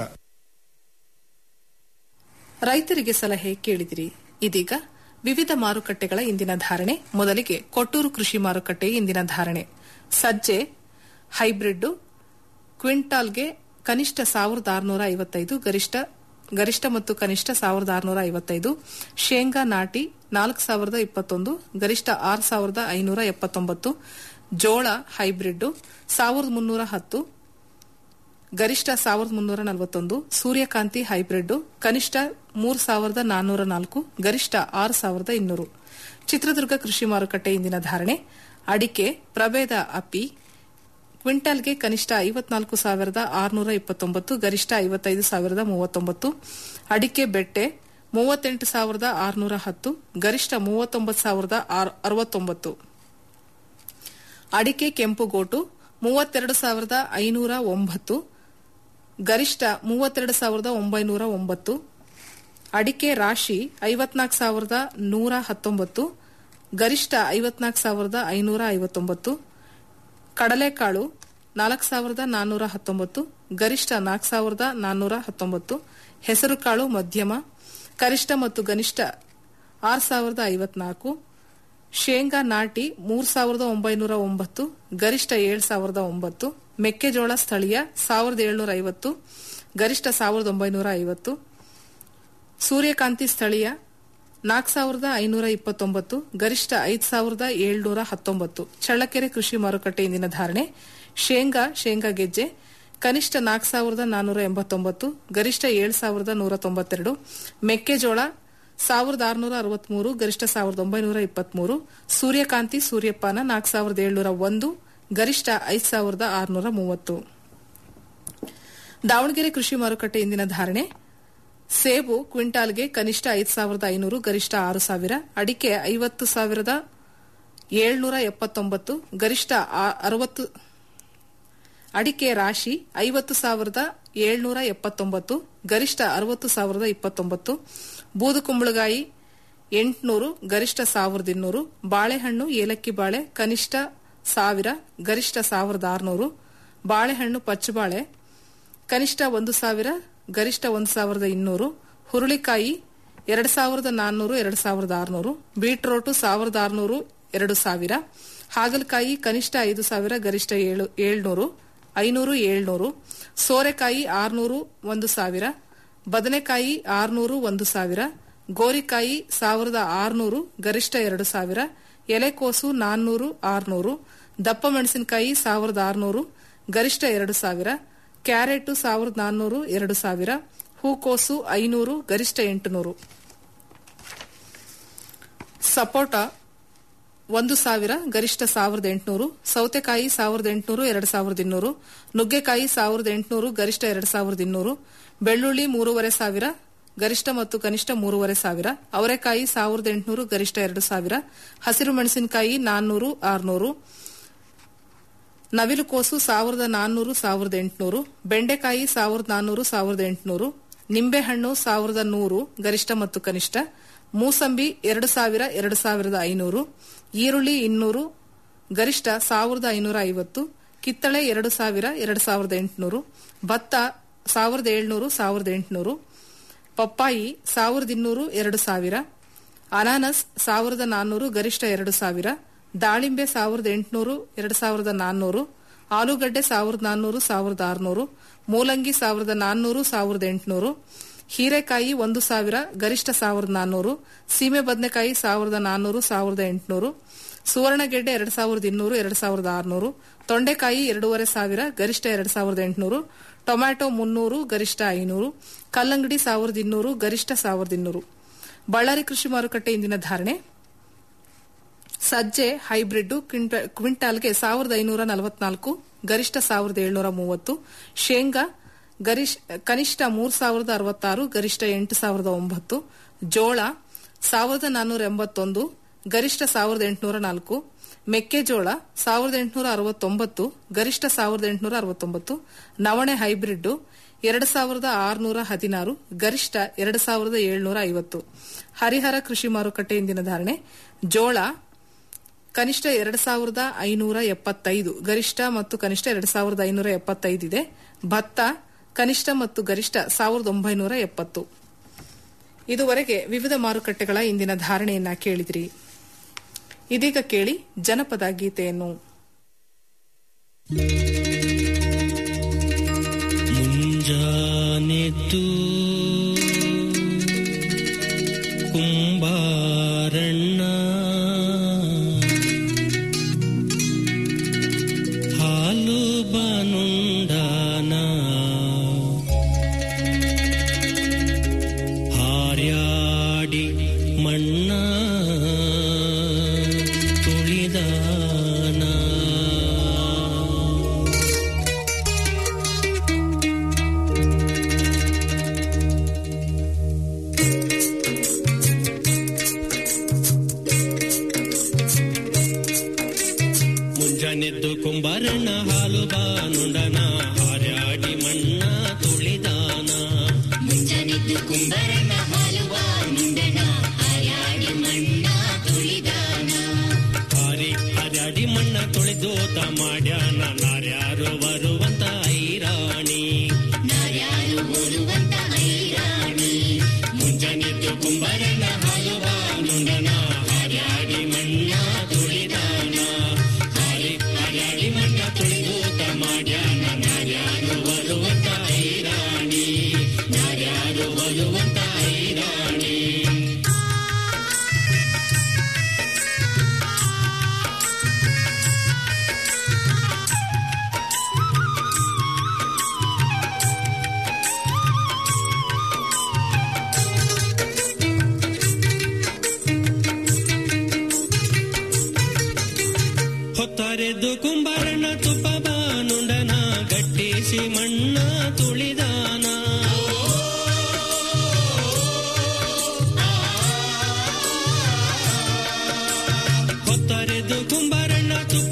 ರೈತರಿಗೆ ಸಲಹೆ ಕೇಳಿದಿರಿ ಇದೀಗ ವಿವಿಧ ಮಾರುಕಟ್ಟೆಗಳ ಇಂದಿನ ಧಾರಣೆ ಮೊದಲಿಗೆ ಕೊಟ್ಟೂರು ಕೃಷಿ ಮಾರುಕಟ್ಟೆ ಇಂದಿನ ಧಾರಣೆ ಸಜ್ಜೆ ಹೈಬ್ರಿಡ್ ಕ್ವಿಂಟಾಲ್ಗೆ ಕನಿಷ್ಠ ಸಾವಿರದ ಆರುನೂರ ಐವತ್ತೈದು ಗರಿಷ್ಠ ಗರಿಷ್ಠ ಮತ್ತು ಕನಿಷ್ಠ ಸಾವಿರದ ಆರುನೂರ ಐವತ್ತೈದು ಶೇಂಗಾ ನಾಟಿ ನಾಲ್ಕು ಸಾವಿರದ ಇಪ್ಪತ್ತೊಂದು ಗರಿಷ್ಠ ಆರು ಸಾವಿರದ ಐನೂರ ಎಪ್ಪತ್ತೊಂಬತ್ತು ಜೋಳ ಹೈಬ್ರಿಡ್ ಸಾವಿರದ ಮುನ್ನೂರ ಹತ್ತು ಗರಿಷ್ಠ ಸಾವಿರದ ಮುನ್ನೂರ ನಲವತ್ತೊಂದು ಸೂರ್ಯಕಾಂತಿ ಹೈಬ್ರಿಡ್ ಕನಿಷ್ಠ ಮೂರು ಸಾವಿರದ ನಾನ್ನೂರ ನಾಲ್ಕು ಗರಿಷ್ಠ ಆರು ಸಾವಿರದ ಇನ್ನೂರು ಚಿತ್ರದುರ್ಗ ಕೃಷಿ ಮಾರುಕಟ್ಟೆ ಇಂದಿನ ಧಾರಣೆ ಅಡಿಕೆ ಪ್ರಭೇದ ಅಪ್ಪಿ ಕ್ವಿಂಟಾಲ್ಗೆ ಕನಿಷ್ಠ ಐವತ್ನಾಲ್ಕು ಸಾವಿರದ ಆರುನೂರ ಇಪ್ಪತ್ತೊಂಬತ್ತು ಗರಿಷ್ಠ ಐವತ್ತೈದು ಸಾವಿರದ ಮೂವತ್ತೊಂಬತ್ತು ಅಡಿಕೆ ಬೆಟ್ಟೆ ಮೂವತ್ತೆಂಟು ಸಾವಿರದ ಆರುನೂರ ಹತ್ತು ಗರಿಷ್ಠ ಮೂವತ್ತೊಂಬತ್ತು ಸಾವಿರದ ಅರವತ್ತೊಂಬತ್ತು ಅಡಿಕೆ ಕೆಂಪುಗೋಟು ಮೂವತ್ತೆರಡು ಸಾವಿರದ ಐನೂರ ಒಂಬತ್ತು ಗರಿಷ್ಠ ಮೂವತ್ತೆರಡು ಸಾವಿರದ ಒಂಬೈನೂರ ಒಂಬತ್ತು ಅಡಿಕೆ ರಾಶಿ ಐವತ್ನಾಲ್ಕು ಸಾವಿರದ ನೂರ ಹತ್ತೊಂಬತ್ತು ಗರಿಷ್ಠ ಐವತ್ನಾಲ್ಕು ಸಾವಿರದ ಐನೂರ ಐವತ್ತೊಂಬತ್ತು ಕಡಲೆಕಾಳು ನಾಲ್ಕು ಸಾವಿರದ ನಾನ್ನೂರ ಹತ್ತೊಂಬತ್ತು ಗರಿಷ್ಠ ನಾಲ್ಕು ಸಾವಿರದ ನಾನ್ನೂರ ಹತ್ತೊಂಬತ್ತು ಹೆಸರುಕಾಳು ಮಧ್ಯಮ ಕನಿಷ್ಠ ಮತ್ತು ಗನಿಷ್ಠ ಆರು ಸಾವಿರದ ಐವತ್ನಾಲ್ಕು ಶೇಂಗಾ ನಾಟಿ ಮೂರ್ ಸಾವಿರದ ಒಂಬೈನೂರ ಒಂಬತ್ತು ಗರಿಷ್ಠ ಏಳ್ ಸಾವಿರದ ಒಂಬತ್ತು ಮೆಕ್ಕೆಜೋಳ ಸ್ಥಳೀಯ ಸಾವಿರದ ಏಳ್ನೂರ ಐವತ್ತು ಗರಿಷ್ಠ ಸಾವಿರದ ಒಂಬೈನೂರ ಐವತ್ತು ಸೂರ್ಯಕಾಂತಿ ಸ್ಥಳೀಯ ನಾಲ್ಕು ಸಾವಿರದ ಐನೂರ ಇಪ್ಪತ್ತೊಂಬತ್ತು ಗರಿಷ್ಠ ಐದು ಸಾವಿರದ ಏಳ್ನೂರ ಹತ್ತೊಂಬತ್ತು ಚಳ್ಳಕೆರೆ ಕೃಷಿ ಮಾರುಕಟ್ಟೆ ಇಂದಿನ ಧಾರಣೆ ಶೇಂಗಾ ಶೇಂಗಾ ಗೆಜ್ಜೆ ಕನಿಷ್ಠ ನಾಲ್ಕು ಸಾವಿರದ ನಾನ್ನೂರ ಎಂಬತ್ತೊಂಬತ್ತು ಗರಿಷ್ಠ ಏಳು ಸಾವಿರದ ನೂರ ತೊಂಬತ್ತೆರಡು ಮೆಕ್ಕೆಜೋಳ ಸಾವಿರದ ಆರುನೂರ ಅರವತ್ಮೂರು ಗರಿಷ್ಠ ಸಾವಿರದ ಒಂಬೈನೂರ ಇಪ್ಪತ್ಮೂರು ಸೂರ್ಯಕಾಂತಿ ಸೂರ್ಯಪಾನ ನಾಲ್ಕು ಸಾವಿರದ ಏಳ್ನೂರ ಒಂದು ಗರಿಷ್ಠ ಐದು ಸಾವಿರದ ಆರುನೂರ ಮೂವತ್ತು ದಾವಣಗೆರೆ ಕೃಷಿ ಮಾರುಕಟ್ಟೆ ಇಂದಿನ ಧಾರಣೆ ಸೇಬು ಕ್ವಿಂಟಾಲ್ಗೆ ಕನಿಷ್ಠ ಐದು ಸಾವಿರದ ಐನೂರು ಗರಿಷ್ಠ ಆರು ಸಾವಿರ ಅಡಿಕೆ ಐವತ್ತು ಸಾವಿರದ ಏಳ್ನೂರ ಎಪ್ಪತ್ತೊಂಬತ್ತು ಗರಿಷ್ಠ ಆ- ಅರವತ್ತು ಅಡಿಕೆ ರಾಶಿ ಐವತ್ತು ಸಾವಿರದ ಏಳ್ನೂರ ಎಪ್ಪತ್ತೊಂಬತ್ತು ಗರಿಷ್ಠ ಅರವತ್ತು ಸಾವಿರದ ಇಪ್ಪತ್ತೊಂಬತ್ತು ಬೂದುಕುಂಬಳಗಾಯಿ ಎಂಟುನೂರು ಗರಿಷ್ಠ ಸಾವಿರದ ಇನ್ನೂರು ಬಾಳೆಹಣ್ಣು ಏಲಕ್ಕಿ ಬಾಳೆ ಕನಿಷ್ಠ ಸಾವಿರ ಗರಿಷ್ಠ ಸಾವಿರದ ಆರುನೂರು ಬಾಳೆಹಣ್ಣು ಪಚ್ಚಬಾಳೆ ಕನಿಷ್ಠ ಒಂದು ಸಾವಿರ ಗರಿಷ್ಠ ಒಂದು ಸಾವಿರದ ಇನ್ನೂರು ಹುರುಳಿಕಾಯಿ ಎರಡು ಸಾವಿರದ ನಾನ್ನೂರು ಎರಡು ಸಾವಿರದ ಆರುನೂರು ಬೀಟ್ರೋಟು ಸಾವಿರದ ಆರುನೂರು ಎರಡು ಸಾವಿರ ಹಾಗಲಕಾಯಿ ಕನಿಷ್ಠ ಐದು ಸಾವಿರ ಗರಿಷ್ಠ ಏಳು ಏಳ್ನೂರು ಐನೂರು ಏಳ್ನೂರು ಸೋರೆಕಾಯಿ ಆರುನೂರು ಒಂದು ಸಾವಿರ ಬದನೆಕಾಯಿ ಆರುನೂರು ಒಂದು ಸಾವಿರ ಗೋರಿಕಾಯಿ ಸಾವಿರದ ಆರುನೂರು ಗರಿಷ್ಠ ಎರಡು ಸಾವಿರ ಎಲೆಕೋಸು ನಾನ್ನೂರು ಆರುನೂರು ದಪ್ಪ ಮೆಣಸಿನಕಾಯಿ ಸಾವಿರದ ಆರುನೂರು ಗರಿಷ್ಠ ಎರಡು ಸಾವಿರ ಕ್ಯಾರೆಟ್ ಸಾವಿರದ ನಾನ್ನೂರು ಎರಡು ಸಾವಿರ ಹೂಕೋಸು ಐನೂರು ಗರಿಷ್ಠ ಎಂಟುನೂರು ಸಪೋಟ ಒಂದು ಸಾವಿರ ಗರಿಷ್ಠ ಸಾವಿರದ ಎಂಟುನೂರು ಸೌತೆಕಾಯಿ ಸಾವಿರದ ಎಂಟುನೂರು ಎರಡು ಸಾವಿರದ ಇನ್ನೂರು ನುಗ್ಗೆಕಾಯಿ ಸಾವಿರದ ಎಂಟುನೂರು ಗರಿಷ್ಠ ಎರಡು ಸಾವಿರದ ಇನ್ನೂರು ಬೆಳ್ಳುಳ್ಳಿ ಮೂರುವರೆ ಸಾವಿರ ಗರಿಷ್ಠ ಮತ್ತು ಕನಿಷ್ಠ ಮೂರುವರೆ ಸಾವಿರ ಅವರೆಕಾಯಿ ಸಾವಿರದ ಎಂಟುನೂರು ಗರಿಷ್ಠ ಎರಡು ಸಾವಿರ ಹಸಿರು ಮೆಣಸಿನಕಾಯಿ ನಾನ್ನೂರು ಆರುನೂರು ನವಿಲುಕೋಸು ಸಾವಿರದ ನಾನ್ನೂರು ಸಾವಿರದ ಎಂಟುನೂರು ಬೆಂಡೆಕಾಯಿ ಸಾವಿರದ ನಾನ್ನೂರು ಸಾವಿರದ ಎಂಟುನೂರು ನಿಂಬೆಹಣ್ಣು ಸಾವಿರದ ನೂರು ಗರಿಷ್ಠ ಮತ್ತು ಕನಿಷ್ಠ ಮೂಸಂಬಿ ಎರಡು ಸಾವಿರ ಎರಡು ಸಾವಿರದ ಐನೂರು ಈರುಳ್ಳಿ ಇನ್ನೂರು ಗರಿಷ್ಠ ಸಾವಿರದ ಐನೂರ ಐವತ್ತು ಕಿತ್ತಳೆ ಎರಡು ಸಾವಿರ ಎರಡು ಸಾವಿರದ ಎಂಟುನೂರು ಭತ್ತ ಸಾವಿರದ ಏಳ್ನೂರು ಸಾವಿರದ ಎಂಟುನೂರು ಪಪ್ಪಾಯಿ ಸಾವಿರದ ಇನ್ನೂರು ಎರಡು ಸಾವಿರ ಅನಾನಸ್ ಸಾವಿರದ ನಾನ್ನೂರು ಗರಿಷ್ಠ ಎರಡು ಸಾವಿರ ದಾಳಿಂಬೆ ಸಾವಿರದ ಎಂಟುನೂರು ಎರಡು ಸಾವಿರದ ನಾನ್ನೂರು ಆಲೂಗಡ್ಡೆ ಸಾವಿರದ ನಾನ್ನೂರು ಸಾವಿರದ ಆರುನೂರು ಮೂಲಂಗಿ ಸಾವಿರದ ನಾನ್ನೂರು ಸಾವಿರದ ಎಂಟುನೂರು ಹೀರೆಕಾಯಿ ಒಂದು ಸಾವಿರ ಗರಿಷ್ಠ ಸಾವಿರದ ನಾನ್ನೂರು ಸೀಮೆ ಬದನೆಕಾಯಿ ಸಾವಿರದ ನಾನ್ನೂರು ಸಾವಿರದ ಎಂಟುನೂರು ಸುವರ್ಣಗೆಡ್ಡೆ ಎರಡು ಸಾವಿರದ ಇನ್ನೂರು ಎರಡು ಸಾವಿರದ ಆರುನೂರು ತೊಂಡೆಕಾಯಿ ಎರಡೂವರೆ ಸಾವಿರ ಗರಿಷ್ಠ ಎರಡು ಸಾವಿರದ ಎಂಟುನೂರು ಟೊಮ್ಯಾಟೊ ಮುನ್ನೂರು ಗರಿಷ್ಠ ಐನೂರು ಕಲ್ಲಂಗಡಿ ಸಾವಿರದ ಇನ್ನೂರು ಗರಿಷ್ಠ ಸಾವಿರದ ಇನ್ನೂರು ಬಳ್ಳಾರಿ ಕೃಷಿ ಮಾರುಕಟ್ಟೆ ಇಂದಿನ ಧಾರಣೆ ಸಜ್ಜೆ ಹೈಬ್ರಿಡ್ ಕ್ವಿಂಟಾಲ್ಗೆ ಸಾವಿರದ ಐನೂರ ನಲವತ್ನಾಲ್ಕು ಗರಿಷ್ಠ ಸಾವಿರದ ಏಳ್ನೂರ ಮೂವತ್ತು ಶೇಂಗಾ ಗರಿಷ್ಠ ಕನಿಷ್ಠ ಮೂರ್ ಸಾವಿರದ ಅರವತ್ತಾರು ಗರಿಷ್ಠ ಎಂಟು ಸಾವಿರದ ಒಂಬತ್ತು ಜೋಳ ಸಾವಿರದ ನಾನ್ನೂರ ಎಂಬತ್ತೊಂದು ಗರಿಷ್ಠ ಸಾವಿರದ ಎಂಟುನೂರ ನಾಲ್ಕು ಮೆಕ್ಕೆಜೋಳ ಸಾವಿರದ ಎಂಟುನೂರ ಅರವತ್ತೊಂಬತ್ತು ಗರಿಷ್ಠ ಸಾವಿರದ ಎಂಟುನೂರ ಅರವತ್ತೊಂಬತ್ತು ನವಣೆ ಹೈಬ್ರಿಡ್ ಎರಡು ಸಾವಿರದ ಆರುನೂರ ಹದಿನಾರು ಗರಿಷ್ಠ ಎರಡು ಸಾವಿರದ ಏಳ್ನೂರ ಐವತ್ತು ಹರಿಹರ ಕೃಷಿ ಮಾರುಕಟ್ಟೆ ಇಂದಿನ ಧಾರಣೆ ಜೋಳ ಕನಿಷ್ಠ ಎರಡು ಸಾವಿರದ ಐನೂರ ಎಪ್ಪತ್ತೈದು ಗರಿಷ್ಠ ಮತ್ತು ಕನಿಷ್ಠ ಎರಡು ಸಾವಿರದ ಐನೂರ ಎಪ್ಪತ್ತೈದು ಇದೆ ಭತ್ತ ಕನಿಷ್ಠ ಮತ್ತು ಗರಿಷ್ಠ ಸಾವಿರದ ಒಂಬೈನೂರ ಎಪ್ಪತ್ತು ಇದುವರೆಗೆ ವಿವಿಧ ಮಾರುಕಟ್ಟೆಗಳ ಇಂದಿನ ಧಾರಣೆಯನ್ನ ಕೇಳಿದಿರಿ ಇದೀಗ ಕೇಳಿ ಜನಪದ ಗೀತೆಯನ್ನು ಮುಂಜಾನೆದ್ದು ಕುಂಬಾರಣ್ಣ ಹಾಲು ಬಾನುಂಡಾನ ಹಾರ್ಯಾಡಿ ಮಣ್ಣ ತುಳಿದಾನ ಮುಂಜಾನೆದ್ದು ಕುಂಬಾರಣ್ಣ ಹಾಲು ಬಾನುಂಡನ ಹಾರ್ಯಾಡಿ ಮಣ್ಣ ತುಳಿದಾನ ಮುಂಜಾನೆದ್ದು ಕುಂಬಾರಣ್ಣ ಹಾಲು ಬಾನುಂಡನ ಹಾರ್ಯಾಡಿ ಮಣ್ಣ ತುಳಿದಾನ ಹಾರಿ ಹಾರ್ಯಾಡಿ ಮಣ್ಣ ತುಳಿದೋತ ಮಾಡ್ಯಾನ ನಾರ್ಯಾರು ಬರುವಂತ ಐರಾಣಿ ನಾರ್ಯಾರು ಬರುವಂತ ಐರಾಣಿ ಮುಂಜಾನೆದ್ದು ಕುಂಬಾರಣ್ಣ ಹಾಲು ಬಾನುಂಡನ ಹಾರ್ಯಾಡಿ ಮಣ್ಣ ಹೊತ್ತರೆದ್ದು ಕುಂಬಾರಣ್ಣ ತುಪ್ಪ ಬಾನುಂಡನ ಗಟ್ಟಿಸಿ ಮಣ್ಣ ತುಳಿದಾನ ಹೊತ್ತರೆದ್ದು ಕುಂಬಾರ